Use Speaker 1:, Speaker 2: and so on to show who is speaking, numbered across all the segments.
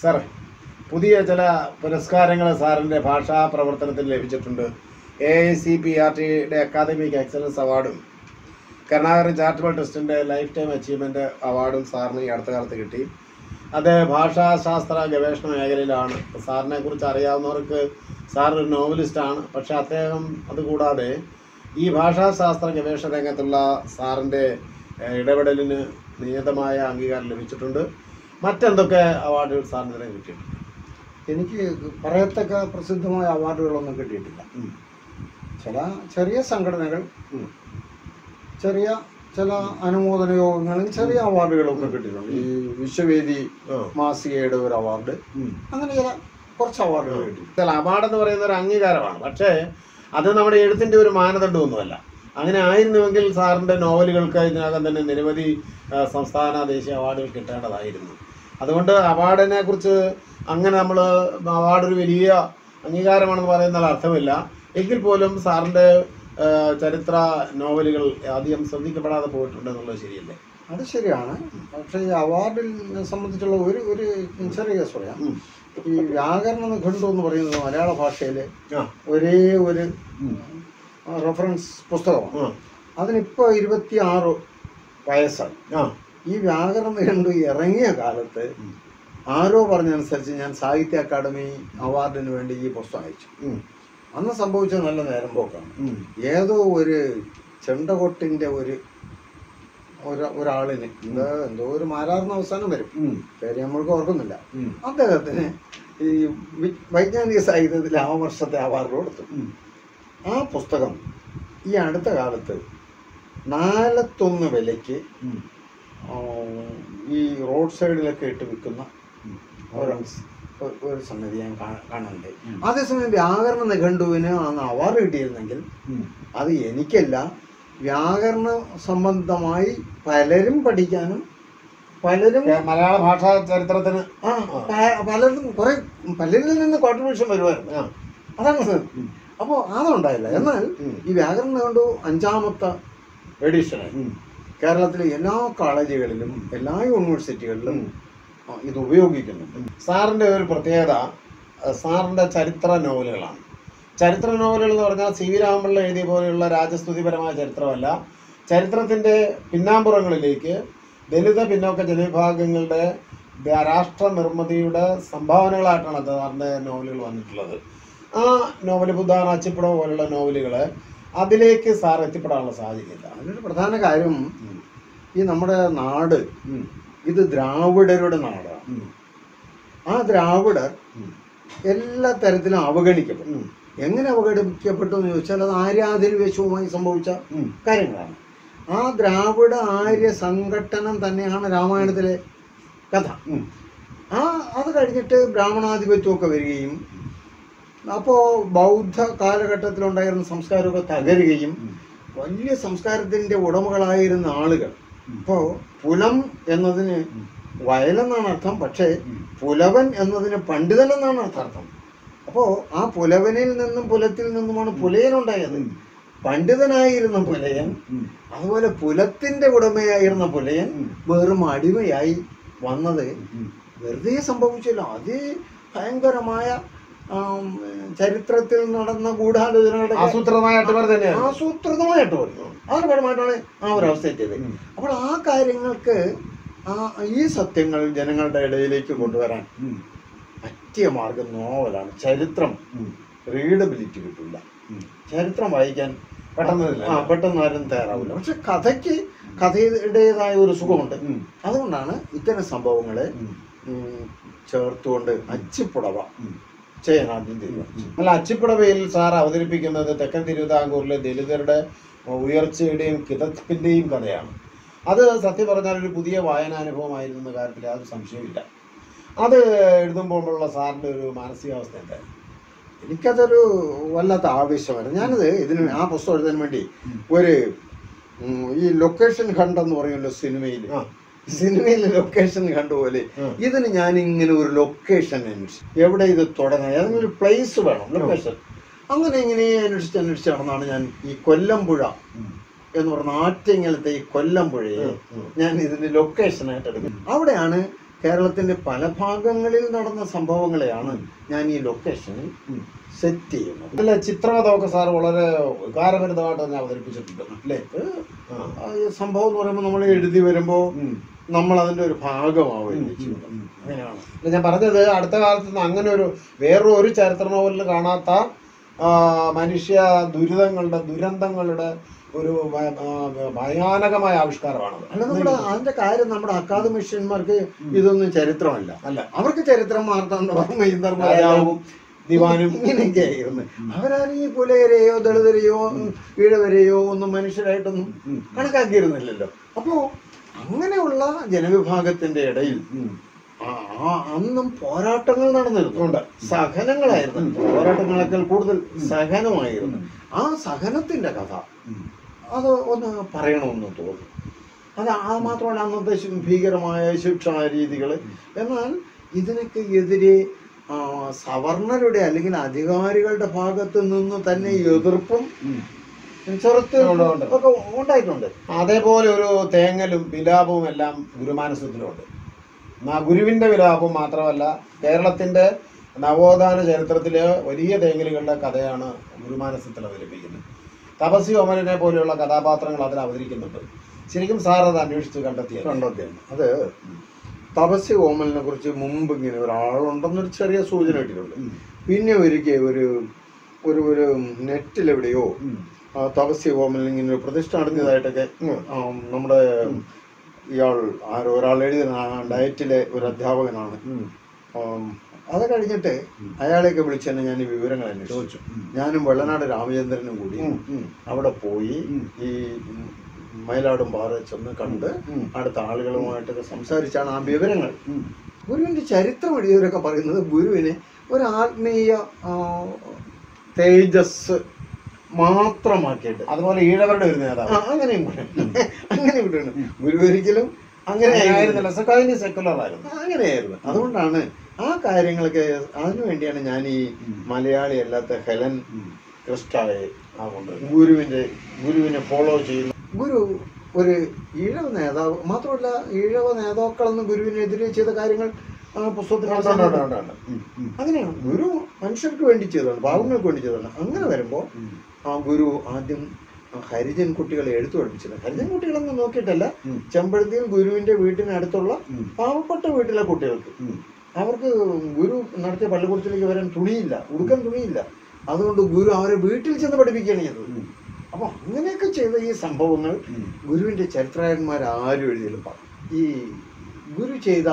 Speaker 1: സാറേ പുതിയ ചില പുരസ്കാരങ്ങൾ സാറിൻ്റെ ഭാഷാ പ്രവർത്തനത്തിൽ ലഭിച്ചിട്ടുണ്ട് A I C P R ടിയുടെ അക്കാദമിക് എക്സലൻസ് അവാർഡും കരുണാകരൻ ചാരിറ്റബിൾ ട്രസ്റ്റിൻ്റെ ലൈഫ് ടൈം അച്ചീവ്മെൻ്റ് അവാർഡും സാറിന് ഈ അടുത്ത കാലത്ത് കിട്ടി അത് ഭാഷാശാസ്ത്ര ഗവേഷണ മേഖലയിലാണ് സാറിനെ കുറിച്ച് അറിയാവുന്നവർക്ക് സാർ ഒരു നോവലിസ്റ്റാണ് പക്ഷേ അദ്ദേഹം അതുകൂടാതെ ഈ ഭാഷാശാസ്ത്ര ഗവേഷണ രംഗത്തുള്ള സാറിൻ്റെ ഏഹ്, ഇടപെടലിന് നിയതമായ അംഗീകാരം ലഭിച്ചിട്ടുണ്ട് മറ്റെന്തൊക്കെ അവാർഡുകൾ സാറിന് ഇതിനെ കിട്ടിയിട്ടുണ്ട്
Speaker 2: എനിക്ക് പറയത്തക്ക പ്രസിദ്ധമായ അവാർഡുകളൊന്നും കിട്ടിയിട്ടില്ല
Speaker 1: ഉം.
Speaker 2: ചില ചെറിയ സംഘടനകൾ
Speaker 1: ഉം.
Speaker 2: ചെറിയ ചില അനുമോദന യോഗങ്ങളിൽ ചെറിയ അവാർഡുകളൊക്കെ കിട്ടിയിട്ടുണ്ട് ഈ വിശ്വവേദി
Speaker 1: ആ.
Speaker 2: മാസികയുടെ ഒരു അവാർഡ്
Speaker 1: ഉം.
Speaker 2: അങ്ങനെ ചില കുറച്ച് അവാർഡുകൾ കിട്ടി
Speaker 1: ചില അവാർഡ് എന്ന് പറയുന്ന ഒരു അംഗീകാരമാണ് പക്ഷേ അത് നമ്മുടെ എഴുത്തിൻ്റെ ഒരു മാനദണ്ഡമൊന്നുമല്ല അങ്ങനെ ആയിരുന്നുവെങ്കിൽ സാറിൻ്റെ നോവലുകൾക്ക് ഇതിനകം തന്നെ നിരവധി ആ, സംസ്ഥാന ദേശീയ അവാർഡുകൾ കിട്ടേണ്ടതായിരുന്നു അതുകൊണ്ട് അവാർഡിനെ കുറിച്ച് അങ്ങനെ നമ്മൾ അവാർഡ് ഒരു വലിയ അംഗീകാരമാണെന്ന് പറയുന്നതിൽ അർത്ഥമില്ല എങ്കിൽ പോലും സാറിൻ്റെ ആ, ചരിത്ര നോവലുകൾ അധികം ശ്രദ്ധിക്കപ്പെടാതെ പോയിട്ടുണ്ട് എന്നുള്ളത് ശരിയല്ലേ
Speaker 2: അത് ശരിയാണ് പക്ഷേ ഈ അവാർഡിൽ സംബന്ധിച്ചുള്ള ഒരു ഒരു ചെറിയ കേസ് പറയാം
Speaker 1: ഉം.
Speaker 2: ഈ വ്യാകരണ നിഘണ്ടു എന്ന് പറയുന്നത് മലയാള ഭാഷയിലെ
Speaker 1: ആ.
Speaker 2: ഒരേ ഒരു
Speaker 1: ഉം.
Speaker 2: റെഫറൻസ് പുസ്തകമാണ്
Speaker 1: ആ.
Speaker 2: അതിനിപ്പോൾ ഇരുപത്തി ആറ് വയസ്സായി
Speaker 1: ആ.
Speaker 2: ഈ വ്യാകരണ നിഘണ്ടു ഇറങ്ങിയ കാലത്ത്
Speaker 1: ഉം.
Speaker 2: ആരോ പറഞ്ഞനുസരിച്ച് ഞാൻ സാഹിത്യ അക്കാദമി അവാർഡിന് വേണ്ടി ഈ പുസ്തകം അയച്ചു
Speaker 1: ഉം.
Speaker 2: അന്ന് സംഭവിച്ചത് നല്ല നേരം പോക്കാണ്
Speaker 1: ഉം.
Speaker 2: ഏതോ ഒരു ചെണ്ടകൊട്ടിൻ്റെ ഒരു ഒരു ഒരാളിന് എന്താ എന്തോ ഒരു മാരാർന്ന അവസാനം വരും
Speaker 1: ഉം.
Speaker 2: പേര് നമ്മൾക്ക് ഓർക്കുന്നില്ല
Speaker 1: ഉം.
Speaker 2: അദ്ദേഹത്തിന് ഈ വി- വൈജ്ഞാനിക സാഹിത്യത്തിൽ ആ വർഷത്തെ അവാർഡ് കൊടുത്തു
Speaker 1: ഉം.
Speaker 2: ആ പുസ്തകം ഈ അടുത്ത കാലത്ത് നാലത്തൊന്ന് വിലയ്ക്ക്
Speaker 1: ഉം.
Speaker 2: ആ, ഈ റോഡ് സൈഡിലൊക്കെ ഇട്ട് വിൽക്കുന്ന
Speaker 1: ഉം.
Speaker 2: ഒരു ഒരു- ഒരു സംഗതി ഞാൻ കാണ- കാണുന്നുണ്ട്
Speaker 1: ഉം.
Speaker 2: അതേസമയം വ്യാകരണ നിഘണ്ടുവിന് അന്ന് അവാർഡ് കിട്ടിയിരുന്നെങ്കിൽ
Speaker 1: ഉം.
Speaker 2: അത് എനിക്കല്ല വ്യാകരണ സംബന്ധമായി പലരും പഠിക്കാനും പലരും
Speaker 1: ഏ, മലയാള ഭാഷാ ചരിത്രത്തിന്
Speaker 2: ആ പ- പലരും കുറെ പലരിൽ നിന്ന് കോൺട്രിബ്യൂഷൻ വരുമായിരുന്നു
Speaker 1: ആ.
Speaker 2: അതാണ്
Speaker 1: ഉം.
Speaker 2: അപ്പോൾ അതുണ്ടായില്ല എന്നാൽ
Speaker 1: ഉം.
Speaker 2: ഈ വ്യാകരണം കണ്ടു അഞ്ചാമത്തെ എഡിഷനായി
Speaker 1: ഉം.
Speaker 2: കേരളത്തിലെ എല്ലാ കോളേജുകളിലും എല്ലാ യൂണിവേഴ്സിറ്റികളിലും
Speaker 1: ഉം.
Speaker 2: ആ, ഇത് ഉപയോഗിക്കുന്നുണ്ട്
Speaker 1: സാറിന്റെ ഒരു പ്രത്യേകത അഹ് സാറിന്റെ ചരിത്ര നോവലുകളാണ് ചരിത്ര നോവലുകൾ എന്ന് പറഞ്ഞാൽ സി വി രാമപിള്ള എഴുതിയ പോലെയുള്ള രാജസ്തുതിപരമായ ചരിത്രമല്ല ചരിത്രത്തിന്റെ പിന്നാമ്പുറങ്ങളിലേക്ക് ദലിത പിന്നോക്ക ജനവിഭാഗങ്ങളുടെ ദ- രാഷ്ട്ര നിർമ്മിതിയുടെ സംഭാവനകളായിട്ടാണ് സാറിന്റെ നോവലുകൾ വന്നിട്ടുള്ളത് ആ നോവൽ ബുദ്ധാൻ അച്ചിപ്പടം പോലുള്ള നോവലുകൾ അതിലേക്ക് സാർ എത്തിപ്പെടാനുള്ള സാധ്യതയില്ല
Speaker 2: അതിനൊരു പ്രധാന കാര്യം ഈ നമ്മുടെ നാട് ഇത് ദ്രാവിഡരുടെ നാടാണ് ആ ദ്രാവിഡർ എല്ലാ തരത്തിലും അവഗണിക്കപ്പെട്ടു എങ്ങനെ അവഗണിക്കപ്പെട്ടു എന്ന് ചോദിച്ചാൽ അത് ആര്യാധിനിവേശവുമായി സംഭവിച്ച കാര്യങ്ങളാണ് ആ ദ്രാവിഡ ആര്യ സംഘട്ടനം തന്നെയാണ് രാമായണത്തിലെ കഥ ആ അത് കഴിഞ്ഞിട്ട് ബ്രാഹ്മണാധിപത്യമൊക്കെ വരികയും അപ്പോൾ ബൗദ്ധ കാലഘട്ടത്തിലുണ്ടായിരുന്ന സംസ്കാരമൊക്കെ തകരുകയും വലിയ സംസ്കാരത്തിൻ്റെ ഉടമകളായിരുന്ന ആളുകൾ ഇപ്പോൾ പുലം എന്നതിന് വയലെന്നാണ് അർത്ഥം പക്ഷേ പുലവൻ എന്നതിന് പണ്ഡിതൻ എന്നാണ് അർത്ഥം അപ്പോൾ ആ പുലവനിൽ നിന്നും പുലത്തിൽ നിന്നുമാണ് പുലയനുണ്ടായത് പണ്ഡിതനായിരുന്ന പുലയൻ അതുപോലെ പുലത്തിന്റെ ഉടമയായിരുന്ന പുലയൻ വെറും അടിമയായി വന്നത് വെറുതെ സംഭവിച്ചില്ല അതി ഭയങ്കരമായ ആം, ചരിത്രത്തിൽ നടന്ന ഗൂഢാലോചനകളുടെ
Speaker 1: ആസൂത്രിതമായ അട്ടിമറി തന്നെയാണ്
Speaker 2: ആസൂത്രിതമായിട്ട് പറഞ്ഞു അതിന് പരമായിട്ടാണ് ആ ഒരു അവസ്ഥ എത്തിയത്
Speaker 1: ഉം.
Speaker 2: അപ്പോൾ ആ കാര്യങ്ങൾക്ക് ആ ഈ സത്യങ്ങൾ ജനങ്ങളുടെ ഇടയിലേക്ക് കൊണ്ടുവരാൻ പറ്റിയ മാർഗം നോവലാണ് ചരിത്രം റീഡബിലിറ്റി കിട്ടില്ല ചരിത്രം വായിക്കാൻ
Speaker 1: പെട്ടെന്നില്ല.
Speaker 2: ആ പെട്ടെന്ന് ആരും തയ്യാറാവില്ല പക്ഷെ കഥയ്ക്ക് കഥയുടേതായ ഒരു സുഖമുണ്ട് അതുകൊണ്ടാണ് ഇത്തരം സംഭവങ്ങളെ ഉം, ചേർത്തുകൊണ്ട് അച്ചിപ്പുടവ ചെയ്യാൻ ആദ്യം തീരുമാനിച്ചു
Speaker 1: അല്ല അച്ചിപ്പുടവയിൽ സാർ അവതരിപ്പിക്കുന്നത് തെക്കൻ തിരുവിതാംകൂറിലെ ദലിതരുടെ ഉയർച്ചയുടെയും കിതപ്പിന്റെയും കഥയാണ് അത് സത്യം പറഞ്ഞാൽ ഒരു പുതിയ വായനാനുഭവമായിരുന്നു എന്ന കാര്യത്തിൽ യാതൊരു സംശയമില്ല അത് എഴുതുമ്പോഴുള്ള സാറിന്റെ ഒരു മാനസികാവസ്ഥ എന്തായിരുന്നു
Speaker 2: എനിക്കതൊരു വല്ലാത്ത ആവേശമായിരുന്നു ഞാനത് ഇതിന് ആ പുസ്തകം എഴുതാൻ വേണ്ടി ഒരു ഉം, ഈ ലൊക്കേഷൻ ഹണ്ട് എന്ന് പറയുമല്ലോ സിനിമയിൽ
Speaker 1: ആ.
Speaker 2: സിനിമയിലെ ലൊക്കേഷൻ കണ്ടുപോലെ
Speaker 1: ആ.
Speaker 2: ഇതിന് ഞാൻ ഇങ്ങനെ ഒരു ലൊക്കേഷൻ അന്വേഷിച്ചു എവിടെ ഇത് തുടങ്ങാൻ ഏതെങ്കിലും ഒരു പ്ലേസ് വേണം ലൊക്കേഷൻ അങ്ങനെ ഇങ്ങനെ അന്വേഷിച്ച് അന്വേഷിച്ച് നടന്നാണ് ഞാൻ ഈ കൊല്ലമ്പുഴ എന്ന് പറഞ്ഞ ആറ്റിങ്ങലത്തെ ഈ കൊല്ലമ്പുഴയെ
Speaker 1: ഉം.
Speaker 2: ഞാൻ ഇതിന്റെ ലൊക്കേഷനായിട്ട് എടുക്കുന്നത് അവിടെയാണ് കേരളത്തിന്റെ പല ഭാഗങ്ങളിൽ നടന്ന സംഭവങ്ങളെയാണ് ഞാൻ ഈ ലൊക്കേഷനിൽ സെറ്റ് ചെയ്യുന്നത്
Speaker 1: ഇതിലെ ചിത്രകഥമൊക്കെ സാർ വളരെ വികാരഭരിതമായിട്ട് തന്നെ അവതരിപ്പിച്ചിട്ടുണ്ട് അല്ലേ ആ.
Speaker 2: ആ ഈ സംഭവം എന്ന് പറയുമ്പോൾ നമ്മൾ എഴുതി വരുമ്പോൾ
Speaker 1: ഉം.
Speaker 2: നമ്മൾ അതിന്റെ ഒരു ഭാഗമാവുകയും
Speaker 1: ഉം,
Speaker 2: ചെയ്യും
Speaker 1: ഉം.
Speaker 2: അങ്ങനെയാണ്
Speaker 1: അല്ല, ഞാൻ പറഞ്ഞത് അടുത്ത കാലത്ത് നിന്ന് അങ്ങനെ ഒരു വേറൊരു ഒരു ചരിത്ര നോവലിൽ കാണാത്ത ആ, മനുഷ്യ ദുരിതങ്ങളുടെ ദുരന്തങ്ങളുടെ ഒരു ഭയ- ആ, ഭയാനകമായ ആവിഷ്കാരമാണത്
Speaker 2: അല്ല നമ്മുടെ അതിന്റെ കാര്യം നമ്മുടെ അക്കാദമിഷ്യന്മാർക്ക് ഇതൊന്നും ചരിത്രമല്ല
Speaker 1: അല്ല
Speaker 2: അവർക്ക് ചരിത്രം മാർത്താണ്ഡവർമ്മ ഇന്ദർമരാജാവും
Speaker 1: ദിവാനും
Speaker 2: ഇങ്ങനെയൊക്കെ ആയിരുന്നു അവരാരും ഈ പുലയരെയോ ദളിതരെയോ ഈഴവരെയോ ഒന്നും മനുഷ്യരായിട്ടൊന്നും
Speaker 1: ഉം.
Speaker 2: കണക്കാക്കിയിരുന്നില്ലല്ലോ അപ്പോ അങ്ങനെയുള്ള ജനവിഭാഗത്തിന്റെ ഇടയിൽ
Speaker 1: ഉം.
Speaker 2: ആ ആ അന്നും പോരാട്ടങ്ങൾ നടന്നിരുന്നു
Speaker 1: ഉണ്ട്.
Speaker 2: സഹനങ്ങളായിരുന്നു
Speaker 1: ഉം.
Speaker 2: പോരാട്ടങ്ങളെക്കാൾ കൂടുതൽ സഹനമായിരുന്നു ആ സഹനത്തിന്റെ കഥ
Speaker 1: ഉം.
Speaker 2: അത് ഒന്ന് പറയണമെന്ന് തോന്നുന്നു അത് അത് മാത്രമല്ല അന്നത്തെ ശി- ഭീകരമായ ശിക്ഷാ രീതികൾ എന്നാൽ ഇതിനൊക്കെ എതിരെ ആ, സവർണരുടെ അല്ലെങ്കിൽ അധികാരികളുടെ ഭാഗത്ത് നിന്ന് തന്നെ എതിർപ്പും
Speaker 1: ഉം.
Speaker 2: ചെറുത്ത്
Speaker 1: ഉണ്ട്, ഉണ്ട്.
Speaker 2: ഒക്കെ ഉണ്ടായിട്ടുണ്ട്
Speaker 1: അതേപോലെ ഒരു തേങ്ങലും വിലാപവും എല്ലാം ഗുരുമാനസത്തിലുണ്ട് ആ ഗുരുവിന്റെ വിലാപം മാത്രമല്ല കേരളത്തിന്റെ നവോത്ഥാന ചരിത്രത്തിലെ വലിയ തേങ്ങലുകളുടെ കഥയാണ് ഗുരുമാനസത്തിൽ അവതരിപ്പിക്കുന്നത് തപസി ഒമരനെ പോലെയുള്ള കഥാപാത്രങ്ങൾ അതിൽ അവതരിക്കുന്നുണ്ട് ശരിക്കും സാർ അത് അന്വേഷിച്ച് കണ്ടെത്തിയത്
Speaker 2: കണ്ടെത്തിയാണ് അത് തപസ്യ കോമലിനെ കുറിച്ച് മുമ്പ് ഇങ്ങനെ ഒരാളുണ്ടെന്നൊരു ചെറിയ സൂചന കിട്ടിയിട്ടുണ്ട് പിന്നെ ഒരിക്കൽ ഒരു ഒരു ഒരു നെറ്റിലെവിടെയോ ആ, തപസ്യ കോമലിന് ഇങ്ങനെ ഒരു പ്രതിഷ്ഠ നടത്തിയതായിട്ടൊക്കെ ആ, നമ്മുടെ ഇയാൾ ആരോ ഒരാൾ എഴുതിയ ഡയറ്റിലെ ഒരു അധ്യാപകനാണ് ആം, അത് കഴിഞ്ഞിട്ട് അയാളെയൊക്കെ വിളിച്ച് തന്നെ ഞാൻ ഈ വിവരങ്ങൾ അന്വേഷിച്ചു ഞാനും വെള്ളനാട് രാമചന്ദ്രനും കൂടി അവിടെ പോയി
Speaker 1: ഉം.
Speaker 2: ഈ ഉം, മയിലാടും പാറ ചെന്ന് കണ്ട് അടുത്ത ആളുകളുമായിട്ടൊക്കെ സംസാരിച്ചാണ് ആ വിവരങ്ങൾ ഗുരുവിന്റെ ചരിത്രം എഴുതിയവരൊക്കെ പറയുന്നത് ഗുരുവിനെ ഒരു ആത്മീയ ആ, തേജസ് മാത്രമാക്കിയിട്ട്
Speaker 1: അതുപോലെ ഈഴവരുടെ ഒരു
Speaker 2: ആ,
Speaker 1: നേതാവ്
Speaker 2: അങ്ങനെയും കൂടെ അങ്ങനെ കൂടെയാണ് ഗുരു ഒരിക്കലും അങ്ങനെ ആയിരുന്നില്ല
Speaker 1: ആയിരുന്നില്ല കഴിഞ്ഞ സെക്കുലർ ആയിരുന്നു
Speaker 2: അങ്ങനെയായിരുന്നു അതുകൊണ്ടാണ് ആ കാര്യങ്ങളൊക്കെ അതിനു വേണ്ടിയാണ് ഞാൻ ഈ മലയാളി അല്ലാത്ത ഹെലൻ ക്രിസ്റ്റായെ
Speaker 1: അതുകൊണ്ട്
Speaker 2: ഗുരുവിന്റെ ഗുരുവിനെ ഫോളോ ചെയ്യുന്ന ഗുരു ഒരു ഈഴവ നേതാവ് മാത്രമല്ല ഈഴവ നേതാക്കളെന്ന് ഗുരുവിനെതിരെ ചെയ്ത കാര്യങ്ങൾ ആ പുസ്തകത്തിൽ
Speaker 1: ഉണ്ട്, ഉണ്ട്, ഉണ്ട്, ഉണ്ട്, ഉണ്ട്. ഉം, ഉം,
Speaker 2: അങ്ങനെയാണ് ഗുരു മനുഷ്യർക്ക് വേണ്ടി ചെയ്തതാണ് പാവങ്ങൾക്ക് വേണ്ടി ചെയ്തതാണ് അങ്ങനെ വരുമ്പോൾ
Speaker 1: ഉം.
Speaker 2: ആ ഗുരു ആദ്യം ആ ഹരിജൻ കുട്ടികളെ എഴുത്തു പഠിപ്പിച്ചത് ഹരിജൻ കുട്ടികളൊന്നും നോക്കിയിട്ടല്ല
Speaker 1: ഉം.
Speaker 2: ചെമ്പഴത്തിയിൽ ഗുരുവിന്റെ വീട്ടിനടുത്തുള്ള
Speaker 1: ഉം.
Speaker 2: പാവപ്പെട്ട വീട്ടിലെ കുട്ടികൾക്ക്
Speaker 1: ഉം.
Speaker 2: അവർക്ക് ഗുരു നടത്തിയ പള്ളിക്കൂടത്തിലേക്ക് വരാൻ തുണിയില്ല ഉടുക്കാൻ തുണിയില്ല അതുകൊണ്ട് ഗുരു അവരെ വീട്ടിൽ ചെന്ന് പഠിപ്പിക്കുകയാണ് ചെയ്തത്
Speaker 1: ഉം.
Speaker 2: അപ്പൊ അങ്ങനെയൊക്കെ ചെയ്ത ഈ സംഭവങ്ങൾ
Speaker 1: ഉം.
Speaker 2: ഗുരുവിന്റെ ചരിത്രകാരന്മാർ ആരും എഴുതിയാലും പറയും ഈ ഗുരു ചെയ്ത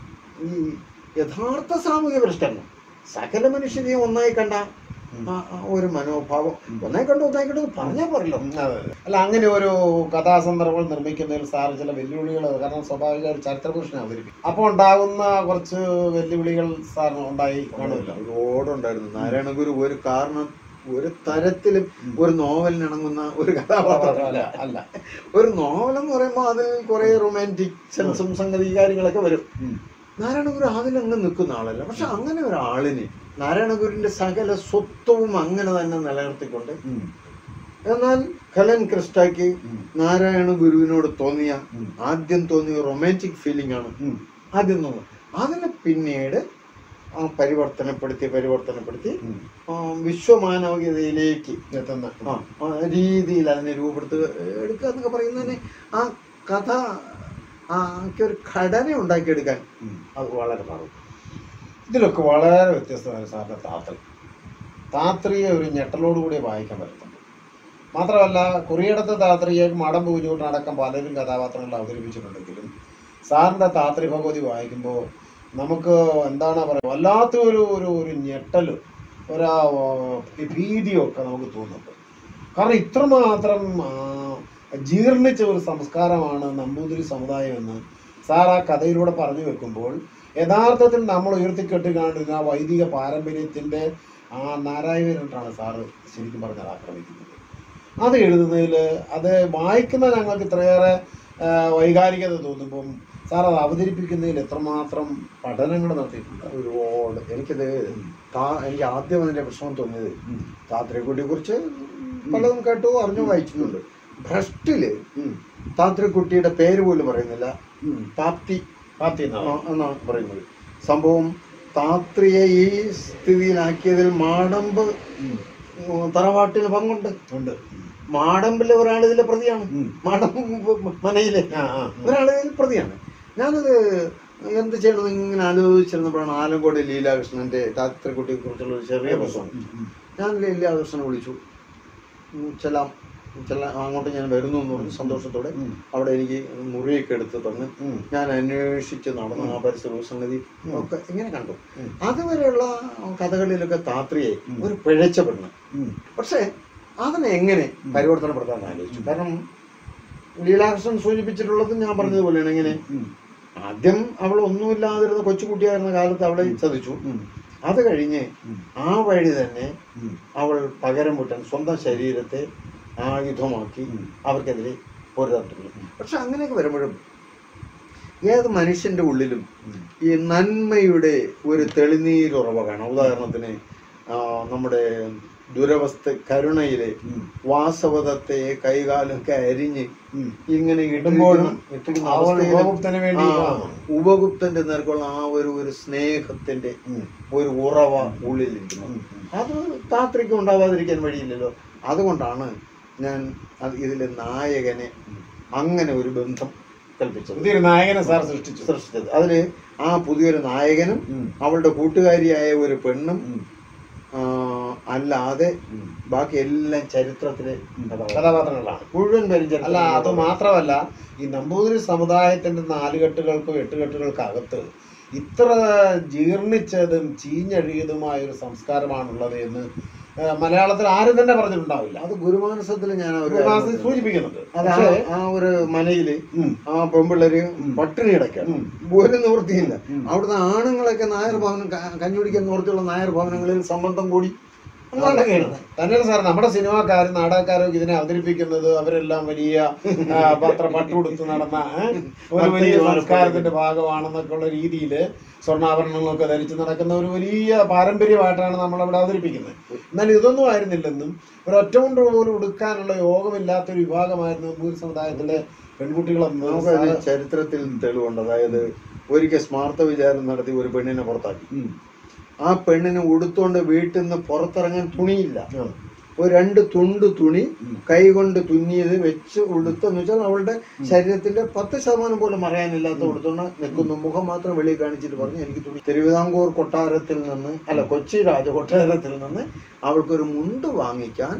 Speaker 2: ഈ യഥാർത്ഥ സാമൂഹ്യ പരിഷ്കരണം സകല മനുഷ്യരെയും ഒന്നായി കണ്ട ആ- ആ ഒരു മനോഭാവം ഒന്നായി കണ്ടു ഒന്നായി കണ്ടു എന്ന് പറഞ്ഞാൽ പറയല്ലോ
Speaker 1: ഉം, അതെ, അതെ. അല്ല അങ്ങനെ ഒരു കഥാസന്ദർഭങ്ങൾ നിർമ്മിക്കുന്നതിൽ സാർ ചില വെല്ലുവിളികൾ കാരണം സ്വാഭാവിക ഒരു ചരിത്രപുരുഷനെ അവതരിപ്പിക്കും അപ്പോൾ ഉണ്ടാകുന്ന കുറച്ച് വെല്ലുവിളികൾ സാറിന് ഉണ്ടായി കാണുമല്ലോ
Speaker 2: ഒരുപാടുണ്ടായിരുന്നു നാരായണ ഗുരു ഒരു കാരണം ഒരു തരത്തിലും ഒരു നോവലിന് ഇണങ്ങുന്ന ഒരു
Speaker 1: അല്ല
Speaker 2: കഥാപാത്രമല്ല
Speaker 1: അല്ല
Speaker 2: ഒരു നോവൽ എന്ന് പറയുമ്പോൾ അതിൽ കുറെ റൊമാൻറ്റിക് സെൻസും സംഗതി കാര്യങ്ങളൊക്കെ വരും
Speaker 1: ഉം.
Speaker 2: നാരായണഗുരു അതിലങ്ങ് നിൽക്കുന്ന ആളല്ല പക്ഷെ അങ്ങനെ ഒരാളിനെ നാരായണഗുരുവിന്റെ സകല സ്വത്വവും അങ്ങനെ തന്നെ നിലനിർത്തിക്കൊണ്ട്
Speaker 1: ഉം.
Speaker 2: എന്നാൽ ഹെലൻ ക്രിസ്റ്റാക്ക്
Speaker 1: ഉം.
Speaker 2: നാരായണ ഗുരുവിനോട് തോന്നിയ
Speaker 1: ഉം.
Speaker 2: ആദ്യം തോന്നിയ റൊമാൻറ്റിക് ഫീലിംഗ് ആണ്
Speaker 1: ഉം.
Speaker 2: ആദ്യം തോന്നുന്നത് അതിനെ പിന്നീട് ആ പരിവർത്തനപ്പെടുത്തി പരിവർത്തനപ്പെടുത്തി
Speaker 1: ഉം.
Speaker 2: ആ, വിശ്വമാനവികതയിലേക്ക്
Speaker 1: എത്തുന്ന
Speaker 2: ആ, ആ രീതിയിൽ അതിനെ രൂപപ്പെടുത്തുക എടുക്കുക എന്നൊക്കെ പറയുന്നതിന് ആ കഥ ആ ഒക്കെ ഒരു ഘടന ഉണ്ടാക്കിയെടുക്കാൻ
Speaker 1: ഉം.
Speaker 2: അത് വളരെ പാടും
Speaker 1: ഇതിലൊക്കെ വളരെ വ്യത്യസ്തമായ സാറിന്റെ താത്രി താത്രിയെ ഒരു ഞെട്ടലോടുകൂടി വായിക്കാൻ പറ്റുന്നുണ്ട് മാത്രമല്ല കുറിയിടത്ത് താത്രിയെ മടം പൂജുകൊണ്ട് അടക്കം പലരും കഥാപാത്രങ്ങൾ അവതരിപ്പിച്ചിട്ടുണ്ടെങ്കിലും സാറിന്റെ താത്രി ഭഗവതി വായിക്കുമ്പോൾ നമുക്ക് എന്താണ് പറയുക വല്ലാത്ത ഒരു ഒരു ഒരു ഞെട്ടലും ഒരു ഭീതിയൊക്കെ നമുക്ക് തോന്നുന്നുണ്ട് കാരണം ഇത്രമാത്രം ആ, ജീർണിച്ച ഒരു സംസ്കാരമാണ് നമ്പൂതിരി സമുദായം എന്ന് സാർ ആ കഥയിലൂടെ പറഞ്ഞു വെക്കുമ്പോൾ യഥാർത്ഥത്തിൽ നമ്മൾ ഉയർത്തിക്കെട്ടുകാണ്ടുന്ന ആ വൈദിക പാരമ്പര്യത്തിന്റെ ആ നാരായണനാണ് സാറ് ശരിക്കും പറഞ്ഞാൽ ആക്രമിക്കുന്നത് അത് എഴുതുന്നതിൽ അത് വായിക്കുന്ന ഞങ്ങൾക്ക് ഇത്രയേറെ ആ, വൈകാരികത തോന്നുമ്പം സാർ അത് അവതരിപ്പിക്കുന്നതിൽ എത്രമാത്രം പഠനങ്ങൾ നടത്തിയിട്ടുണ്ട്
Speaker 2: ഒരുപാട് എനിക്കത് താ- എനിക്ക് ആദ്യം അതിന്റെ പ്രശ്നം തോന്നിയത് താത്രിക്കുട്ടിയെ കുറിച്ച് പലതും കേട്ടു അറിഞ്ഞു വായിച്ചിട്ടുണ്ട് ഭ്രഷ്ടില്
Speaker 1: ഉം.
Speaker 2: താത്രിക്കുട്ടിയുടെ പേര് പോലും പറയുന്നില്ല
Speaker 1: ഉം.
Speaker 2: പാപ്തി
Speaker 1: പാത്തി എന്നാ
Speaker 2: ആ, എന്നാണ് പറയുന്നത് സംഭവം താത്രിയെ ഈ സ്ഥിതിയിലാക്കിയതിൽ മാടമ്പ്
Speaker 1: ഉം.
Speaker 2: ഉം, തറവാട്ടിന് പങ്കുണ്ട്
Speaker 1: ഉണ്ട്
Speaker 2: മാടമ്പിലെ ഒരാൾ ഇതിലെ പ്രതിയാണ്
Speaker 1: ഉം.
Speaker 2: മാടമ്പ് മനയിലെ
Speaker 1: ആ ആ
Speaker 2: ഒരാൾ ഇതിൽ പ്രതിയാണ് ഞാനത് എന്ത് ചെയ്യണമെന്ന് ഇങ്ങനെ ആലോചിച്ചിരുന്നപ്പോഴാണ് ആലങ്കോട് ലീലാകൃഷ്ണന്റെ താത്രിക്കുട്ടിയെ കുറിച്ചുള്ള ഒരു ചെറിയ പ്രശ്നം
Speaker 1: ഉം, ഉം.
Speaker 2: ഞാൻ ലീലാകൃഷ്ണനെ വിളിച്ചു ഉം, ചെല്ലാം ചെല്ലാം അങ്ങോട്ട് ഞാൻ വരുന്നു എന്ന് പറഞ്ഞു സന്തോഷത്തോടെ
Speaker 1: ഉം.
Speaker 2: അവിടെ എനിക്ക് മുറിയൊക്കെ എടുത്ത് തന്ന്
Speaker 1: ഉം.
Speaker 2: ഞാൻ അന്വേഷിച്ച് നടന്നു ആ പരിസര സംഗതി ഒക്കെ ഇങ്ങനെ കണ്ടു
Speaker 1: ഉം.
Speaker 2: അതുവരെയുള്ള കഥകളിലൊക്കെ താത്രിയെ
Speaker 1: ഉം.
Speaker 2: ഒരു പിഴച്ച പെണ്ണ്
Speaker 1: ഉം.
Speaker 2: പക്ഷേ അതിനെ എങ്ങനെ പരിവർത്തനപ്പെടുത്താൻ ആലോചിച്ചു കാരണം ലീലാകൃഷ്ണൻ സൂചിപ്പിച്ചിട്ടുള്ളത് ഞാൻ പറഞ്ഞതുപോലെയാണ് എങ്ങനെ
Speaker 1: ഉം.
Speaker 2: ആദ്യം അവൾ ഒന്നുമില്ലാതിരുന്ന കൊച്ചുകുട്ടിയായിരുന്ന കാലത്ത് അവളെ ചതിച്ചു
Speaker 1: ഉം.
Speaker 2: അത് കഴിഞ്ഞ്
Speaker 1: ഉം.
Speaker 2: ആ വഴി തന്നെ
Speaker 1: ഉം.
Speaker 2: അവൾ പകരം വീട്ടാൻ സ്വന്തം ശരീരത്തെ ആയുധമാക്കി
Speaker 1: ഉം.
Speaker 2: അവർക്കെതിരെ പോരാടുന്നു പക്ഷെ അങ്ങനെയൊക്കെ വരുമ്പോഴും ഏത് മനുഷ്യന്റെ ഉള്ളിലും
Speaker 1: ഉം.
Speaker 2: ഈ നന്മയുടെ ഒരു തെളിനീരുറവ കാണാം ഉദാഹരണത്തിന് ആ, നമ്മുടെ ദുരവസ്ഥ കരുണയിലെ
Speaker 1: ഉം.
Speaker 2: വാസവദത്തെ കൈകാലൊക്കെ അരിഞ്ഞ്
Speaker 1: ഉം.
Speaker 2: ഇങ്ങനെ ഇടുമ്പോഴും ഇട്ടിരിക്കുന്ന
Speaker 1: ആ ഒരു
Speaker 2: അവസ്ഥയിലും
Speaker 1: ഉപഭോക്തന് വേണ്ടി
Speaker 2: ആ, ഉപഗുപ്തന്റെ നേർക്കുള്ള ആ ഒരു ഒരു സ്നേഹത്തിന്റെ
Speaker 1: ഉം.
Speaker 2: ഒരു ഉറവ ഉള്ളിലിരിക്കുന്നു
Speaker 1: ഉം.
Speaker 2: അത് താത്രിക്ക് ഉണ്ടാവാതിരിക്കാൻ വഴിയില്ലല്ലോ അതുകൊണ്ടാണ് ഞാൻ അത് ഇതിലെ നായകനെ അങ്ങനെ ഒരു ബന്ധം കൽപ്പിച്ചത്
Speaker 1: പുതിയൊരു നായകനെ സാർ സൃഷ്ടിച്ചു
Speaker 2: സൃഷ്ടിച്ചത് അതില് ആ പുതിയൊരു നായകനും
Speaker 1: ഉം.
Speaker 2: അവളുടെ കൂട്ടുകാരിയായ ഒരു പെണ്ണും
Speaker 1: ഉം.
Speaker 2: ആ, അല്ലാതെ
Speaker 1: ഉം.
Speaker 2: ബാക്കി എല്ലാം ചരിത്രത്തിലെ കഥാപാത്രം.
Speaker 1: കഥാപാത്രങ്ങളാണ്
Speaker 2: മുഴുവൻ പേരും
Speaker 1: അല്ല
Speaker 2: ചരിത്രത്തിലെ
Speaker 1: അത് മാത്രമല്ല ഈ നമ്പൂതിരി സമുദായത്തിന്റെ നാലുകെട്ടുകൾക്കും എട്ടുകെട്ടുകൾക്കകത്ത് ഇത്ര ജീർണിച്ചതും ചീഞ്ഞഴിയതുമായ ഒരു സംസ്കാരമാണുള്ളത് എന്ന് ആ, മലയാളത്തിൽ ആരും തന്നെ പറഞ്ഞിട്ടുണ്ടാവില്ല
Speaker 2: അത് ഗുരുമാനസത്തിൽ ഞാൻ ഒരു
Speaker 1: ഒരു
Speaker 2: കാര്യം
Speaker 1: മാസം
Speaker 2: പറഞ്ഞിട്ടുണ്ട്.
Speaker 1: സൂചിപ്പിക്കുന്നുണ്ട്
Speaker 2: അത് ആ-
Speaker 1: പക്ഷേ
Speaker 2: ആ ഒരു മനയില്
Speaker 1: ഉം,
Speaker 2: ആ പെമ്പിള്ളേര്
Speaker 1: ഉം.
Speaker 2: പട്ടിണി കിടക്കാണ്
Speaker 1: ഉം.
Speaker 2: ഒരു നിവൃത്തിയില്ല
Speaker 1: ഉം.
Speaker 2: അവിടുന്ന് ആണുങ്ങളൊക്കെ നായർ ഭവനം ക- കഞ്ഞുടിക്കാൻ നിവൃത്തിയുള്ള നായർ ഭവനങ്ങളിൽ സംബന്ധം കൂടി അങ്ങാണ്ട് കയറുന്നത്
Speaker 1: തന്നെയല്ല സാർ നമ്മുടെ സിനിമാക്കാരും നാടകക്കാരും ഇതിനെ അവതരിപ്പിക്കുന്നത് അവരെല്ലാം വലിയ ആ, പത്ര പട്ടുകൊടുത്ത് നടന്ന ഏ, ഒരു വലിയ സംസ്കാരത്തിന്റെ ഭാഗമാണെന്നൊക്കെ ഉള്ള രീതിയിൽ സ്വർണ്ണാഭരണങ്ങളൊക്കെ ധരിച്ച് നടക്കുന്ന ഒരു വലിയ പാരമ്പര്യമായിട്ടാണ് നമ്മളവിടെ അവതരിപ്പിക്കുന്നത് എന്നാൽ ഇതൊന്നും ആയിരുന്നില്ലെന്നും ഒരു ഒറ്റ കൊണ്ട് പോലും ഉടുക്കാനുള്ള യോഗമില്ലാത്തൊരു വിഭാഗമായിരുന്നു നമ്പൂരി സമുദായത്തിലെ പെൺകുട്ടികളെന്ന്
Speaker 2: നമുക്ക്
Speaker 1: സാറ്
Speaker 2: ചരിത്രത്തിൽ തെളിവുണ്ട് അതായത് ഒരിക്കൽ സ്മാർത്ഥ വിചാരം നടത്തി ഒരു പെണ്ണിനെ പുറത്താക്കി
Speaker 1: ഉം.
Speaker 2: ആ പെണ്ണിനെ ഉടുത്തോണ്ട് വീട്ടിൽ നിന്ന് പുറത്തിറങ്ങാൻ തുണിയില്ല
Speaker 1: ആ.
Speaker 2: ഒരു രണ്ട് തുണ്ട് തുണി
Speaker 1: ഉം.
Speaker 2: കൈ കൊണ്ട് തുന്നിയത് വെച്ച് ഉടുത്തെന്ന് വെച്ചാൽ അവളുടെ ശരീരത്തിന്റെ പത്ത് ശതമാനം പോലും മറയാനില്ലാത്ത ഉടുത്തോണ്ട് നിൽക്കുന്നു മുഖം മാത്രം വെളിയിൽ കാണിച്ചിട്ട് പറഞ്ഞു എനിക്ക് തുണി തിരുവിതാംകൂർ കൊട്ടാരത്തിൽ നിന്ന് അല്ല കൊച്ചി രാജകൊട്ടാരത്തിൽ നിന്ന് അവൾക്കൊരു മുണ്ട് വാങ്ങിക്കാൻ